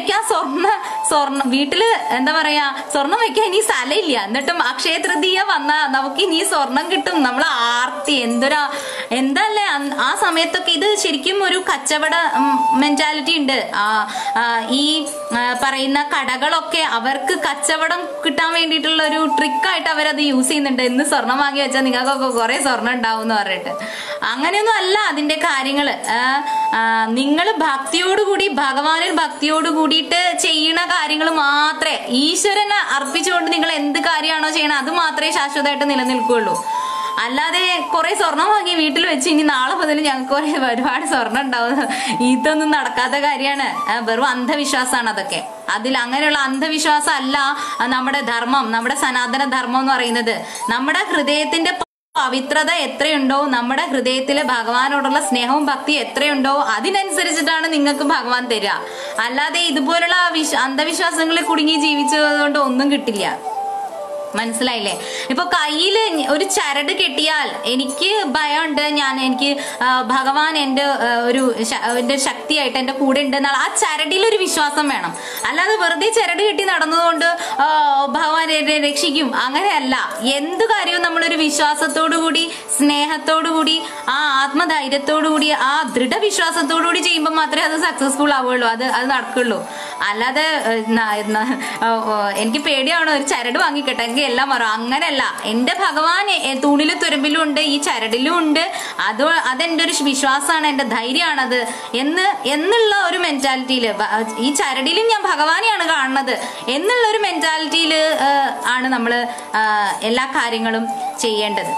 വെക്കാൻ സ്വർണ്ണ സ്വർണ്ണം വീട്ടില് എന്താ പറയാ സ്വർണം വെക്കാൻ ഇനി സ്ഥലമില്ല എന്നിട്ടും അക്ഷയ തൃതീയ വന്നാ നമുക്ക് ഇനി സ്വർണം കിട്ടും നമ്മൾ ആർത്തി എന്തൊരാ എന്തല്ലേ അന്ന് ആ സമയത്തൊക്കെ ഇത് ശരിക്കും ഒരു കച്ചവട മെന്റാലിറ്റി ഉണ്ട് ആ, ആ, ഈ ആ, പറയുന്ന കടകളൊക്കെ അവർക്ക് കച്ചവടം കിട്ടാൻ വേണ്ടിയിട്ടുള്ള ഒരു ട്രിക്കായിട്ട് അവരത് യൂസ് ചെയ്യുന്നുണ്ട് ഇന്ന് സ്വർണം വാങ്ങി വെച്ചാൽ നിങ്ങൾക്കൊക്കെ കുറെ സ്വർണം ഉണ്ടാവും എന്ന് പറഞ്ഞിട്ട് അങ്ങനെയൊന്നും അല്ല അതിന്റെ കാര്യങ്ങള് നിങ്ങൾ ഭക്തിയോടുകൂടി ഭഗവാനിൽ ഭക്തിയോട് കൂടിയിട്ട് ചെയ്യണ കാര്യങ്ങൾ മാത്രമേ ഈശ്വരനെ അർപ്പിച്ചുകൊണ്ട് നിങ്ങൾ എന്ത് കാര്യമാണോ ചെയ്യണത് അത് മാത്രമേ ശാശ്വതമായിട്ട് നിലനിൽക്കുകയുള്ളൂ അല്ലാതെ കുറെ സ്വർണം വാങ്ങി വീട്ടിൽ വെച്ച് ഇനി നാളെ മുതൽ ഞങ്ങൾക്ക് കുറെ ഒരുപാട് സ്വർണം ഉണ്ടാവും ഇതൊന്നും നടക്കാത്ത കാര്യമാണ് ആ, വെറും അന്ധവിശ്വാസമാണ് അതൊക്കെ അതിൽ അങ്ങനെയുള്ള അന്ധവിശ്വാസം അല്ല ആ, നമ്മുടെ ധർമ്മം നമ്മുടെ സനാതന ധർമ്മം എന്ന് പറയുന്നത് നമ്മുടെ ഹൃദയത്തിന്റെ പവിത്രത എത്രയുണ്ടോ നമ്മുടെ ഹൃദയത്തിലെ ഭഗവാനോടുള്ള സ്നേഹവും ഭക്തി എത്രയുണ്ടോ അതിനനുസരിച്ചിട്ടാണ് നിങ്ങൾക്ക് ഭഗവാൻ തരിക അല്ലാതെ ഇതുപോലുള്ള വിശ്വ അന്ധവിശ്വാസങ്ങളിൽ കുടുങ്ങി ജീവിച്ചതുകൊണ്ട് ഒന്നും കിട്ടില്ല മനസ്സിലായില്ലേ ഇപ്പൊ കയ്യിൽ ഒരു ചരട് കെട്ടിയാൽ എനിക്ക് ഭയമുണ്ട് ഞാൻ എനിക്ക് ആ, ഭഗവാൻ എന്റെ ആ, ഒരു ശ- എന്റെ ശക്തിയായിട്ട് എന്റെ കൂടെ ഉണ്ട് എന്നാൽ ആ ചരടിൽ ഒരു വിശ്വാസം വേണം അല്ലാതെ വെറുതെ ചരട് കെട്ടി നടന്നതുകൊണ്ട് ആ, ഭഗവാൻ എന്നെ രക്ഷിക്കും അങ്ങനെയല്ല എന്ത് കാര്യവും നമ്മളൊരു വിശ്വാസത്തോടു കൂടി സ്നേഹത്തോടു കൂടി ആ ആത്മധൈര്യത്തോടു കൂടി ആ ദൃഢവിശ്വാസത്തോടു കൂടി ചെയ്യുമ്പോൾ മാത്രമേ അത് സക്സസ്ഫുൾ ആവുകയുള്ളൂ അത് അത് നടക്കുള്ളൂ അല്ലാതെ ഏഹ്, ന- ന- ഓ, ഓ, എനിക്ക് പേടിയാണ് ഒരു ചരട് വാങ്ങിക്കട്ടെ എങ്കിൽ എല്ലാം മാറും അങ്ങനെയല്ല എന്റെ ഭഗവാൻ എ- തൂണിലും തുരമ്പിലും ഉണ്ട് ഈ ചരടിലും ഉണ്ട് അത് അതെന്റെ ഒരു വിശ്വാസമാണ് എന്റെ ധൈര്യമാണത് എന്ന് എന്നുള്ള ഒരു മെന്റാലിറ്റിയിൽ ഈ ചരടിലും ഞാൻ ഭഗവാനെയാണ് കാണുന്നത് എന്നുള്ള ഒരു മെന്റാലിറ്റിയിൽ ആണ് നമ്മൾ എല്ലാ കാര്യങ്ങളും ചെയ്യേണ്ടത്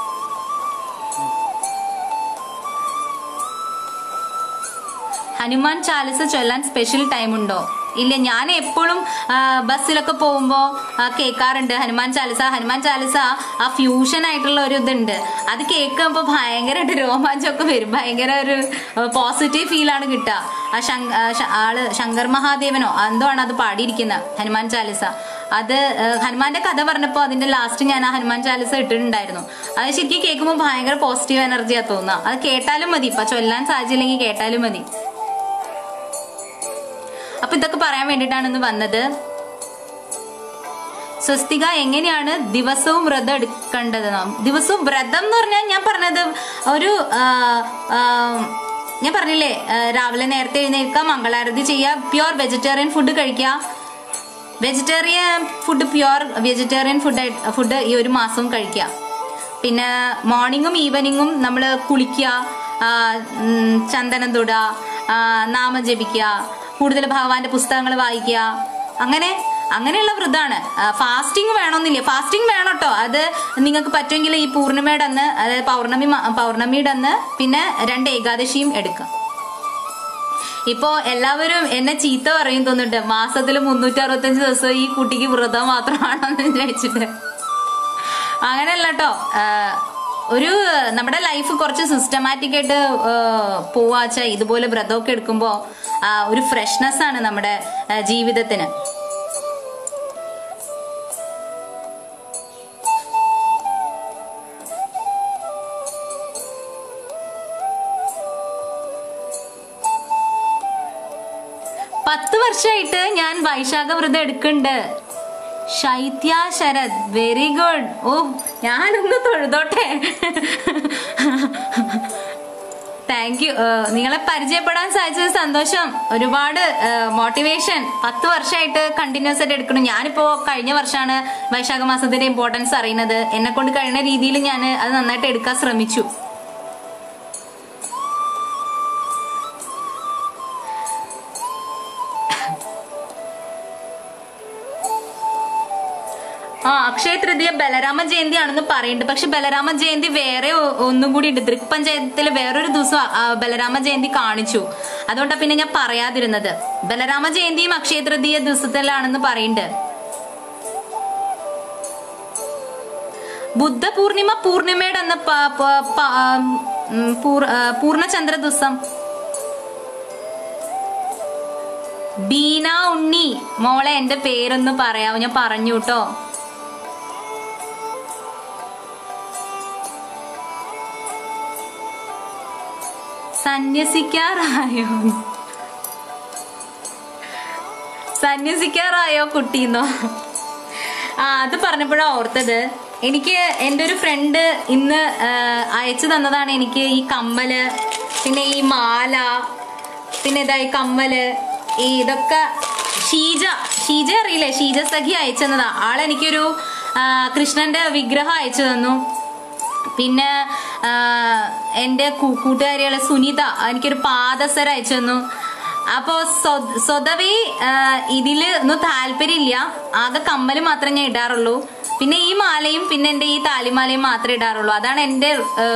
ഹനുമാൻ ചാലിസ ചൊല്ലാൻ സ്പെഷ്യൽ ടൈം ഉണ്ടോ ഇല്ല ഞാൻ എപ്പോഴും ആ, ബസ്സിലൊക്കെ പോകുമ്പോൾ കേൾക്കാറുണ്ട് ഹനുമാൻ ചാലിസ ഹനുമാൻ ചാലിസ ആ ഫ്യൂഷൻ ആയിട്ടുള്ള ഒരു ഇതുണ്ട് അത് കേൾക്കുമ്പോൾ ഭയങ്കരമായിട്ട് രോമാഞ്ചമൊക്കെ വരും ഭയങ്കര ഒരു പോസിറ്റീവ് ഫീലാണ് കിട്ടുക ആ ശങ്ക ആ ശ- ആള് ശങ്കർ മഹാദേവനോ എന്തോ ആണ് അത് പാടിയിരിക്കുന്നത് ഹനുമാൻ ചാലിസ അത് ആ, ഹനുമാന്റെ കഥ പറഞ്ഞപ്പോൾ അതിന്റെ ലാസ്റ്റ് ഞാൻ ആ ഹനുമാൻ ചാലിസ ഇട്ടിട്ടുണ്ടായിരുന്നു അത് ശരിക്കും കേൾക്കുമ്പോൾ ഭയങ്കര പോസിറ്റീവ് എനർജിയാ തോന്നുക അത് കേട്ടാലും മതി ഇപ്പൊ ചൊല്ലാൻ സാധിച്ചില്ലെങ്കിൽ കേട്ടാലും മതി അപ്പൊ ഇതൊക്കെ പറയാൻ വേണ്ടിയിട്ടാണ് ഇന്ന് വന്നത് സ്വസ്തിക എങ്ങനെയാണ് ദിവസവും വ്രതം എടുക്കേണ്ടത് നാം ദിവസവും വ്രതം എന്ന് പറഞ്ഞാൽ ഞാൻ പറഞ്ഞത് ഒരു ആ, ആ, ഞാൻ പറഞ്ഞില്ലേ ആ, രാവിലെ നേരത്തെ എഴുന്നേൽക്കുക മംഗളാരതി ചെയ്യുക പ്യുവർ വെജിറ്റേറിയൻ ഫുഡ് കഴിക്കുക vegetarian food pure vegetarian food food ഈ ഒരു മാസവും കഴിക്കുക പിന്നെ മോർണിംഗും ഈവനിങ്ങും നമ്മൾ കുളിക്കുക ആ, ഉം, ചന്ദനം തൊടുക ആ, നാമം ജപിക്കുക കൂടുതൽ ഭഗവാന്റെ പുസ്തകങ്ങൾ വായിക്കുക അങ്ങനെ അങ്ങനെയുള്ള വ്രതമാണ് ഫാസ്റ്റിംഗ് വേണമെന്നില്ല ഫാസ്റ്റിംഗ് വേണം കേട്ടോ അത് നിങ്ങൾക്ക് പറ്റുമെങ്കിൽ ഈ പൂർണിമയുടെ അന്ന് അതായത് പൗർണമി മ- പൗർണമിയുടെ അന്ന് പിന്നെ രണ്ട് ഏകാദശിയും എടുക്കുക ഇപ്പോ എല്ലാവരും എന്നെ ചീത്ത പറയും തോന്നുന്നുണ്ട് മാസത്തിൽ മുന്നൂറ്റി അറുപത്തഞ്ച് ദിവസം ഈ കുട്ടിക്ക് വ്രതം മാത്രമാണെന്ന് വിചാരിച്ചിട്ട് അങ്ങനെയല്ല കേട്ടോ ഒരു നമ്മുടെ ലൈഫ് കുറച്ച് സിസ്റ്റമാറ്റിക് ആയിട്ട് പോവാച്ച ഇതുപോലെ വ്രതമൊക്കെ എടുക്കുമ്പോൾ ഒരു ഫ്രഷ്നെസ് ആണ് നമ്മുടെ ആ, ജീവിതത്തിന് പത്ത് വർഷമായിട്ട് ഞാൻ വൈശാഖ വ്രതം എടുക്കുന്നുണ്ട് ശൈത്യ ശരത് വെരി ഗുഡ് ഓ ഞാനൊന്ന് തൊഴുതോട്ടെ താങ്ക് യു നിങ്ങളെ പരിചയപ്പെടാൻ സാധിച്ചത് സന്തോഷം ഒരുപാട് മോട്ടിവേഷൻ പത്ത് വർഷമായിട്ട് കണ്ടിന്യൂസ് ആയിട്ട് എടുക്കണം ഞാനിപ്പോ കഴിഞ്ഞ വർഷമാണ് വൈശാഖ മാസത്തിന്റെ ഇമ്പോർട്ടൻസ് അറിയുന്നത് എന്നെ കൊണ്ട് കഴിയുന്ന രീതിയിൽ ഞാൻ അത് നന്നായിട്ട് എടുക്കാൻ ശ്രമിച്ചു ആ അക്ഷയ തൃതീയ ബലരാമ ജയന്തി ആണെന്ന് പറയുന്നുണ്ട് പക്ഷെ ബലരാമ ജയന്തി വേറെ ഒ- ഒന്നും കൂടി ഉണ്ട് ദൃക് പഞ്ചായത്തിൽ വേറൊരു ദിവസം ആ, ബലരാമ ജയന്തി കാണിച്ചു അതുകൊണ്ടാണ് പിന്നെ ഞാൻ പറയാതിരുന്നത് ബലരാമ ജയന്തിയും അക്ഷയ തൃതീയ ദിവസത്തിലാണെന്ന് പറയുന്നുണ്ട് ബുദ്ധ പൂർണിമ പൂർണിമയുടെ അന്ന് പ- പ- പ- ഉം, പൂർ- ആ, പൂർണ്ണചന്ദ്ര ദിവസം ബീന ഉണ്ണി മോളെ എന്റെ പേരൊന്ന് പറയാമോ ഞാൻ പറഞ്ഞു കേട്ടോ സന്യസിക്കാറായോ സന്യസിക്കാറായോ കുട്ടീന്നോ ആ അത് പറഞ്ഞപ്പോഴാണ് ഓർത്തത് എനിക്ക് എൻ്റെ ഒരു ഫ്രണ്ട് ഇന്ന് ആ, അയച്ചു തന്നതാണ് എനിക്ക് ഈ കമ്മല് പിന്നെ ഈ മാല പിന്നെ ഇതാ ഈ കമ്മല് ഈ ഇതൊക്കെ ഷീജ ഷീജ അറിയില്ലേ ഷീജ സഖി അയച്ചു തന്നതാ ആളെനിക്കൊരു ആ, കൃഷ്ണന്റെ വിഗ്രഹം അയച്ചു തന്നു പിന്നെ ആ, എൻ്റെ കൂ- കൂട്ടുകാരികളെ സുനിത എനിക്കൊരു പാദസരം അയച്ചു തന്നു അപ്പോ സ്വ- സ്വതവേ ആ, ഇതില് ഒന്നും താല്പര്യമില്ല ആകെ കമ്മല് മാത്രമേ ഞാൻ ഇടാറുള്ളൂ പിന്നെ ഈ മാലയും പിന്നെ എൻ്റെ ഈ താലിമാലയും മാത്രമേ ഇടാറുള്ളൂ അതാണ് എൻ്റെ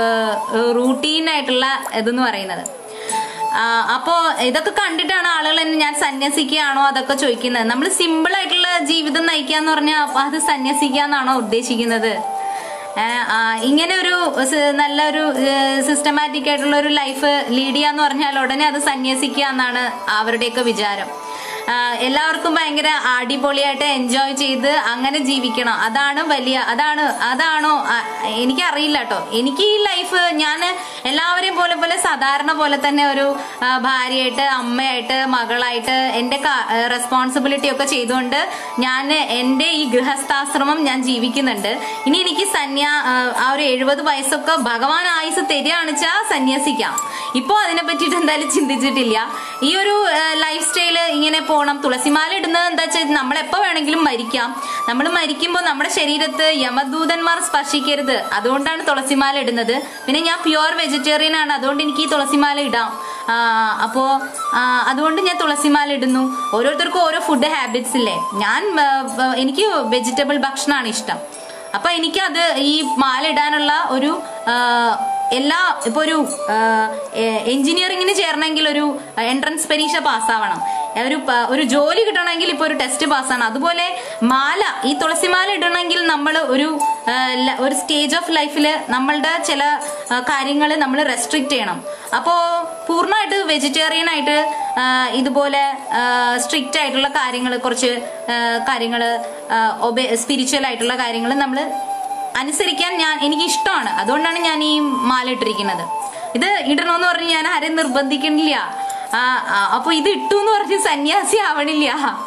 റൂട്ടീൻ ആയിട്ടുള്ള ഇതെന്ന് പറയുന്നത് ആ, അപ്പോ ഇതൊക്കെ കണ്ടിട്ടാണ് ആളുകൾ എന്നെ ഞാൻ സന്യസിക്കുകയാണോ അതൊക്കെ ചോദിക്കുന്നത് നമ്മൾ സിമ്പിൾ ആയിട്ടുള്ള ജീവിതം നയിക്കാന്ന് പറഞ്ഞാൽ അപ്പൊ അത് സന്യസിക്കാന്നാണോ ഉദ്ദേശിക്കുന്നത് ഏ, ആ, ഇങ്ങനെ ഒരു സ- നല്ലൊരു സിസ്റ്റമാറ്റിക് ആയിട്ടുള്ള ഒരു ലൈഫ് ലീഡ് ചെയ്യാന്ന് പറഞ്ഞാൽ ഉടനെ അത് സന്യസിക്കുക എന്നാണ് അവരുടെയൊക്കെ വിചാരം ആ, എല്ലാവർക്കും ഭയങ്കര അടിപൊളിയായിട്ട് എൻജോയ് ചെയ്ത് അങ്ങനെ ജീവിക്കണം അതാണ് വലിയ അതാണ് അതാണോ ആ, എനിക്കറിയില്ല കേട്ടോ എനിക്ക് ഈ ലൈഫ് ഞാൻ എല്ലാവരെയും പോലെ പോലെ സാധാരണ പോലെ തന്നെ ഒരു ആ, ഭാര്യയായിട്ട് അമ്മയായിട്ട് മകളായിട്ട് എൻ്റെ റെസ്പോൺസിബിലിറ്റി ഒക്കെ ചെയ്തുകൊണ്ട് ഞാൻ എൻ്റെ ഈ ഗൃഹസ്ഥാശ്രമം ഞാൻ ജീവിക്കുന്നുണ്ട് ഇനി എനിക്ക് സന്യാ ആ, ആ ഒരു എഴുപത് വയസ്സൊക്കെ ഭഗവാൻ ആയുസ് തരികയാണെന്ന് വെച്ചാൽ സന്യാസിക്കാം ഇപ്പോൾ അതിനെ പറ്റിയിട്ട് എന്തായാലും ചിന്തിച്ചിട്ടില്ല ഈ ഒരു ലൈഫ് സ്റ്റൈല് ഇങ്ങനെ പോകണം തുളസിമാല ഇടുന്നത് എന്താ വെച്ചാൽ നമ്മൾ എപ്പോൾ വേണമെങ്കിലും മരിക്കാം നമ്മൾ മരിക്കുമ്പോൾ നമ്മുടെ ശരീരത്ത് യമദൂതന്മാർ സ്പർശിക്കരുത് അതുകൊണ്ടാണ് തുളസിമാല ഇടുന്നത് പിന്നെ ഞാൻ പ്യുവർ വെജിറ്റേറിയൻ ആണ് അതുകൊണ്ട് എനിക്ക് ഈ തുളസിമാല ഇടാം ആ, അപ്പോ ആ, അതുകൊണ്ട് ഞാൻ തുളസിമാല ഇടുന്നു ഓരോരുത്തർക്കും ഓരോ ഫുഡ് ഹാബിറ്റ്സ് ഇല്ലേ ഞാൻ ആ, ആ, എനിക്ക് വെജിറ്റബിൾ ഭക്ഷണമാണ് ഇഷ്ടം അപ്പൊ എനിക്കത് ഈ മാല ഇടാനുള്ള ഒരു ആ, എല്ലാ ഇപ്പൊ ഒരു എഞ്ചിനീയറിംഗിന് ചേരണമെങ്കിൽ ഒരു എൻട്രൻസ് പരീക്ഷ പാസ്സാവണം ഒരു പ- ഒരു ജോലി കിട്ടണമെങ്കിൽ ഇപ്പൊ ഒരു ടെസ്റ്റ് പാസ്സാണ് അതുപോലെ മാല ഈ തുളസിമാല ഇടണമെങ്കിൽ നമ്മൾ ഒരു ആ, ല- ഒരു സ്റ്റേജ് ഓഫ് ലൈഫിൽ നമ്മളുടെ ചില കാര്യങ്ങൾ നമ്മൾ റെസ്ട്രിക്റ്റ് ചെയ്യണം അപ്പോൾ പൂർണ്ണമായിട്ട് വെജിറ്റേറിയൻ ആയിട്ട് ആ, ഇതുപോലെ സ്ട്രിക്റ്റ് ആയിട്ടുള്ള കാര്യങ്ങൾ കുറച്ച് കാര്യങ്ങൾ സ്പിരിച്വൽ ആയിട്ടുള്ള കാര്യങ്ങൾ നമ്മൾ അനുസരിക്കാൻ ഞാൻ എനിക്ക് ഇഷ്ടമാണ് അതുകൊണ്ടാണ് ഞാൻ ഈ മാല ഇട്ടിരിക്കുന്നത് ഇത് ഇടണമെന്ന് പറഞ്ഞ് ഞാൻ ആരെയും നിർബന്ധിക്കണില്ല ആ, ആ, അപ്പൊ ഇത് ഇട്ടു എന്ന് പറഞ്ഞ് സന്യാസി ആവണില്ല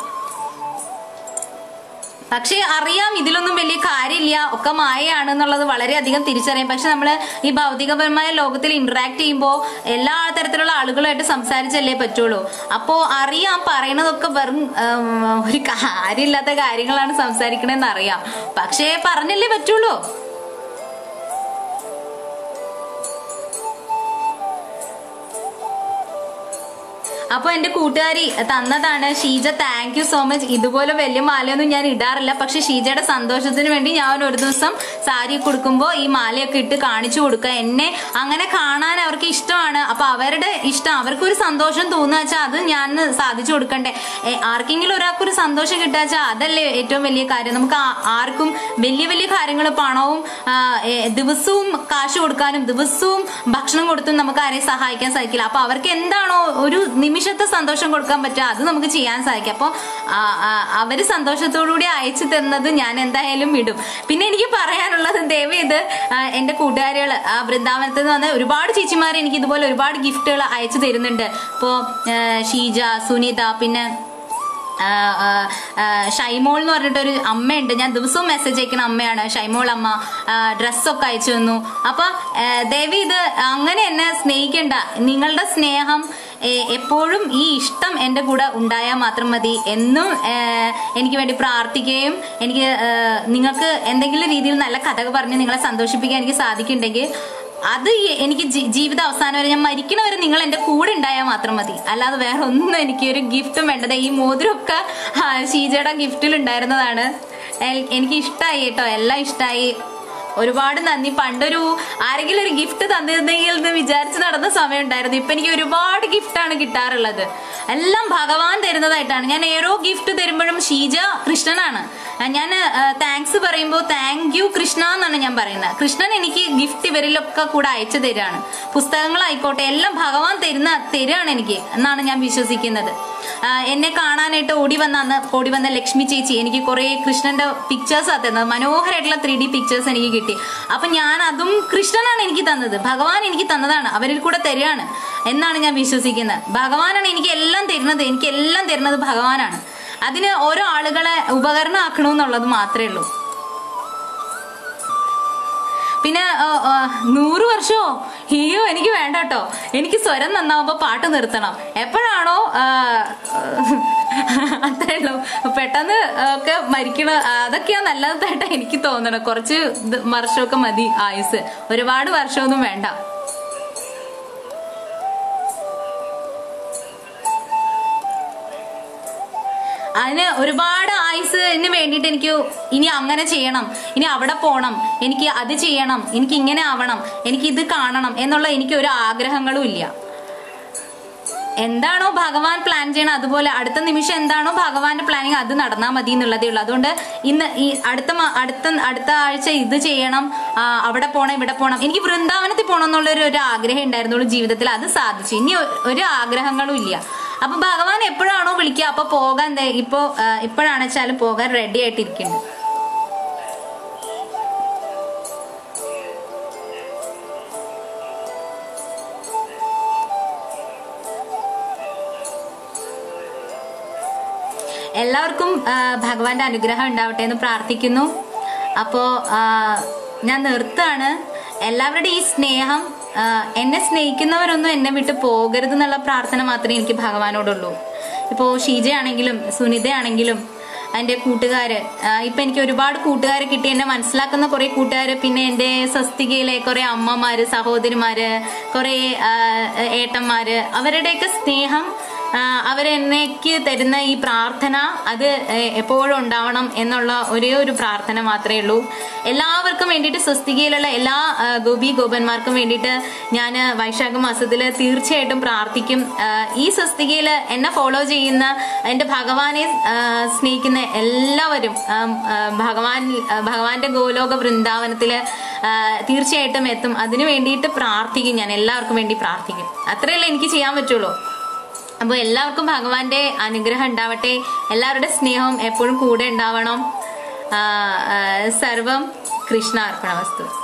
പക്ഷേ അറിയാം ഇതിലൊന്നും വലിയ കാര്യമില്ല ഒക്കെ മായയാണ് എന്നുള്ളത് വളരെയധികം തിരിച്ചറിയാം പക്ഷെ നമ്മൾ ഈ ഭൗതികപരമായ ലോകത്തിൽ ഇന്ററാക്ട് ചെയ്യുമ്പോൾ എല്ലാ തരത്തിലുള്ള ആളുകളായിട്ട് സംസാരിച്ചല്ലേ പറ്റുള്ളൂ അപ്പോൾ അറിയാം പറയണതൊക്കെ വെറും ഉം, ഒരു കാര്യമില്ലാത്ത കാര്യങ്ങളാണ് സംസാരിക്കണമെന്ന് അറിയാം പക്ഷേ പറഞ്ഞല്ലേ പറ്റുള്ളൂ അപ്പൊ എന്റെ കൂട്ടുകാരി തന്നതാണ് Sheeja thank you so much ഇതുപോലെ വലിയ മാലയൊന്നും ഞാൻ ഇടാറില്ല പക്ഷെ ഷീജയുടെ സന്തോഷത്തിന് വേണ്ടി ഞാൻ ഒരു ദിവസം സാരി കൊടുക്കുമ്പോൾ ഈ മാലയൊക്കെ ഇട്ട് കാണിച്ചു കൊടുക്കുക എന്നെ അങ്ങനെ കാണാൻ അവർക്ക് ഇഷ്ടമാണ് അപ്പൊ അവരുടെ ഇഷ്ടം അവർക്കൊരു സന്തോഷം തോന്നുക വെച്ചാൽ അത് ഞാൻ സാധിച്ചു കൊടുക്കണ്ടേ ഏ, ആർക്കെങ്കിലും ഒരാൾക്കൊരു സന്തോഷം കിട്ടുക വെച്ചാൽ അതല്ലേ ഏറ്റവും വലിയ കാര്യം നമുക്ക് ആ- ആർക്കും വലിയ വലിയ കാര്യങ്ങൾ പണവും ആ, ഏ, ദിവസവും കാശ് കൊടുക്കാനും ദിവസവും ഭക്ഷണം കൊടുത്തും നമുക്ക് ആരെയും സഹായിക്കാൻ സാധിക്കില്ല അപ്പൊ അവർക്ക് എന്താണോ ഒരു നിമിഷത്തെ സന്തോഷം കൊടുക്കാൻ പറ്റുക അത് നമുക്ക് ചെയ്യാൻ സാധിക്കും അപ്പോൾ അവര് സന്തോഷത്തോടുകൂടി അയച്ചു തന്നത് ഞാൻ എന്തായാലും വിടും പിന്നെ എനിക്ക് പറയാനുള്ളത് ദയവ് ഇത് എന്റെ കൂട്ടുകാരികൾ ആ വൃന്ദാവനത്തിൽ നിന്ന് വന്ന ഒരുപാട് ചേച്ചിമാർ എനിക്ക് ഇതുപോലെ ഒരുപാട് ഗിഫ്റ്റുകൾ അയച്ചു തരുന്നുണ്ട് ഇപ്പോ ആ, ഷീജ സുനിത പിന്നെ ആ, ആ, ആ, ഷൈമോൾ എന്ന് പറഞ്ഞിട്ടൊരു അമ്മയുണ്ട് ഞാൻ ദിവസവും മെസ്സേജ് അയക്കുന്ന അമ്മയാണ് ഷൈമോൾ അമ്മ ആ, ഡ്രസ്സൊക്കെ അയച്ചു തന്നു അപ്പൊ ആ, ദേവി ഇത് അങ്ങനെ എന്നെ സ്നേഹിക്കണ്ട നിങ്ങളുടെ സ്നേഹം ഏ, എപ്പോഴും ഈ ഇഷ്ടം എൻ്റെ കൂടെ ഉണ്ടായാൽ മാത്രം മതി എന്നും ഏ, എനിക്ക് വേണ്ടി പ്രാർത്ഥിക്കുകയും എനിക്ക് ഏ, നിങ്ങൾക്ക് എന്തെങ്കിലും രീതിയിൽ നല്ല കഥ പറഞ്ഞ് നിങ്ങളെ സന്തോഷിപ്പിക്കാൻ എനിക്ക് സാധിക്കുന്നുണ്ടെങ്കിൽ അത് ഈ- എനിക്ക് ജി- ജീവിത അവസാനം വരെ ഞാൻ മരിക്കണവരെ നിങ്ങൾ എന്റെ കൂടെ ഉണ്ടായാൽ മാത്രം മതി അല്ലാതെ വേറെ ഒന്നും എനിക്ക് ഒരു ഗിഫ്റ്റും വേണ്ടത് ഈ മോതിരമൊക്കെ ആ, ഷീജയുടെ ഗിഫ്റ്റിൽ ഉണ്ടായിരുന്നതാണ് എൽ- എനിക്ക് ഇഷ്ടമായി കേട്ടോ എല്ലാം ഇഷ്ടമായി ഒരുപാട് നന്ദി പണ്ടൊരു ആരെങ്കിലും ഒരു ഗിഫ്റ്റ് തന്നിരുന്നെങ്കിൽ എന്ന് വിചാരിച്ച് നടന്ന സമയം ഉണ്ടായിരുന്നു ഇപ്പൊ എനിക്ക് ഒരുപാട് ഗിഫ്റ്റാണ് കിട്ടാറുള്ളത് എല്ലാം ഭഗവാൻ തരുന്നതായിട്ടാണ് ഞാൻ ഓരോ ഗിഫ്റ്റ് തരുമ്പോഴും ഷീജ കൃഷ്ണനാണ് ഞാൻ താങ്ക്സ് പറയുമ്പോൾ താങ്ക് യു കൃഷ്ണ എന്നാണ് ഞാൻ പറയുന്നത് കൃഷ്ണൻ എനിക്ക് ഗിഫ്റ്റ് ഇവരിലൊക്കെ കൂടെ അയച്ചു തരാണ് പുസ്തകങ്ങളായിക്കോട്ടെ എല്ലാം ഭഗവാൻ തരുന്ന തരാണ് എനിക്ക് എന്നാണ് ഞാൻ വിശ്വസിക്കുന്നത് ആ, എന്നെ കാണാനായിട്ട് ഓടി വന്ന അന്ന് ഓടി വന്ന ലക്ഷ്മി ചേച്ചി എനിക്ക് കുറെ കൃഷ്ണന്റെ പിക്ചേഴ്സ് ആ തന്നത് മനോഹരമായിട്ടുള്ള ത്രീ ഡി പിക്ചേഴ്സ് എനിക്ക് കിട്ടി അപ്പൊ ഞാൻ അതും കൃഷ്ണനാണ് എനിക്ക് തന്നത് ഭഗവാൻ എനിക്ക് തന്നതാണ് അവരിൽ കൂടെ തരികയാണ് എന്നാണ് ഞാൻ വിശ്വസിക്കുന്നത് ഭഗവാനാണ് എനിക്ക് എല്ലാം തരുന്നത് എനിക്ക് എല്ലാം തരുന്നത് ഭഗവാനാണ് അതിന് ഓരോ ആളുകളെ ഉപകരണമാക്കണമെന്നുള്ളത് മാത്രമേ ഉള്ളൂ പിന്നെ ആ, ആ, നൂറ് വർഷമോ അയ്യോ എനിക്ക് വേണ്ട കേട്ടോ എനിക്ക് സ്വരം നന്നാവുമ്പോ പാട്ട് നിർത്തണം എപ്പോഴാണോ ആ, അത്രേ ഉള്ളൂ പെട്ടെന്ന് ഒക്കെ മരിക്കണ അതൊക്കെയാ നല്ലതായിട്ടാ എനിക്ക് തോന്നണം കുറച്ച് ഇത് വർഷമൊക്കെ മതി ആയുസ് ഒരുപാട് വർഷമൊന്നും വേണ്ട അതിന് ഒരുപാട് ആയുസിന് വേണ്ടിയിട്ട് എനിക്ക് ഇനി അങ്ങനെ ചെയ്യണം ഇനി അവിടെ പോണം എനിക്ക് അത് ചെയ്യണം എനിക്ക് ഇങ്ങനെ ആവണം എനിക്ക് ഇത് കാണണം എന്നുള്ള എനിക്ക് ഒരു ആഗ്രഹങ്ങളും ഇല്ല എന്താണോ ഭഗവാൻ പ്ലാൻ ചെയ്യണം അതുപോലെ അടുത്ത നിമിഷം എന്താണോ ഭഗവാന്റെ പ്ലാനിങ് അത് നടന്നാൽ മതി എന്നുള്ളതേ ഉള്ളൂ അതുകൊണ്ട് ഇന്ന് ഈ അടുത്ത മ- അടുത്ത അടുത്ത ആഴ്ച ഇത് ചെയ്യണം ആ, അവിടെ പോണം ഇവിടെ പോണം എനിക്ക് വൃന്ദാവനത്തിൽ പോകണം എന്നുള്ളൊരു ഒരു ആഗ്രഹം ഉണ്ടായിരുന്നുള്ളൂ ജീവിതത്തിൽ അത് സാധിച്ചു ഇനി ഒ- ഒരു ആഗ്രഹങ്ങളും ഇല്ല അപ്പൊ ഭഗവാൻ എപ്പോഴാണോ വിളിക്കുക അപ്പൊ പോകാൻ ദേ ഇപ്പൊ ആ, ഇപ്പോഴാണ് വെച്ചാൽ പോകാൻ റെഡി ആയിട്ടിരിക്കുന്നു എല്ലാവർക്കും ആ, ഭഗവാന്റെ അനുഗ്രഹം ഉണ്ടാവട്ടെ എന്ന് പ്രാർത്ഥിക്കുന്നു അപ്പോ ആ, ഞാൻ നിർത്താണ് എല്ലാവരുടെയും ഈ സ്നേഹം ആ, എന്നെ സ്നേഹിക്കുന്നവരൊന്നും എന്നെ വിട്ട് പോകരുത് എന്നുള്ള പ്രാർത്ഥന മാത്രമേ എനിക്ക് ഭഗവാനോടുള്ളൂ ഇപ്പോ ഷീജയാണെങ്കിലും സുനിതയാണെങ്കിലും എൻ്റെ കൂട്ടുകാര് ആ, ഇപ്പൊ എനിക്ക് ഒരുപാട് കൂട്ടുകാരെ കിട്ടി എന്നെ മനസ്സിലാക്കുന്ന കുറെ കൂട്ടുകാര് പിന്നെ എൻ്റെ സ്വസ്തികയിലെ കുറെ അമ്മമാര് സഹോദരിമാര് കുറെ ആ, ഏട്ടന്മാര് അവരുടെയൊക്കെ സ്നേഹം ആ, അവരെന്നേക്ക് തരുന്ന ഈ പ്രാർത്ഥന അത് ഏ- എപ്പോഴും ഉണ്ടാവണം എന്നുള്ള ഒരേ ഒരു പ്രാർത്ഥന മാത്രമേ ഉള്ളൂ എല്ലാവർക്കും വേണ്ടിയിട്ട് സ്വസ്തികയിലുള്ള എല്ലാ ആ, ഗോപി ഗോപന്മാർക്കും വേണ്ടിയിട്ട് ഞാൻ വൈശാഖ മാസത്തിൽ തീർച്ചയായിട്ടും പ്രാർത്ഥിക്കും ആ, ഈ സ്വസ്തികയിൽ എന്നെ ഫോളോ ചെയ്യുന്ന എൻ്റെ ഭഗവാനെ ആ, സ്നേഹിക്കുന്ന എല്ലാവരും ആ, ആ, ഭഗവാൻ ആ, ഭഗവാന്റെ ഗോലോക വൃന്ദാവനത്തില് ആ, തീർച്ചയായിട്ടും എത്തും അതിനു വേണ്ടിയിട്ട് പ്രാർത്ഥിക്കും ഞാൻ എല്ലാവർക്കും വേണ്ടി പ്രാർത്ഥിക്കും അത്രയല്ലേ എനിക്ക് ചെയ്യാൻ പറ്റുള്ളൂ അപ്പോൾ എല്ലാവർക്കും ഭഗവാന്റെ അനുഗ്രഹം ഉണ്ടാവട്ടെ എല്ലാവരുടെ സ്നേഹവും എപ്പോഴും കൂടെ ഉണ്ടാവണം ആ, ആ, സർവം കൃഷ്ണ അർപ്പണ വസ്തു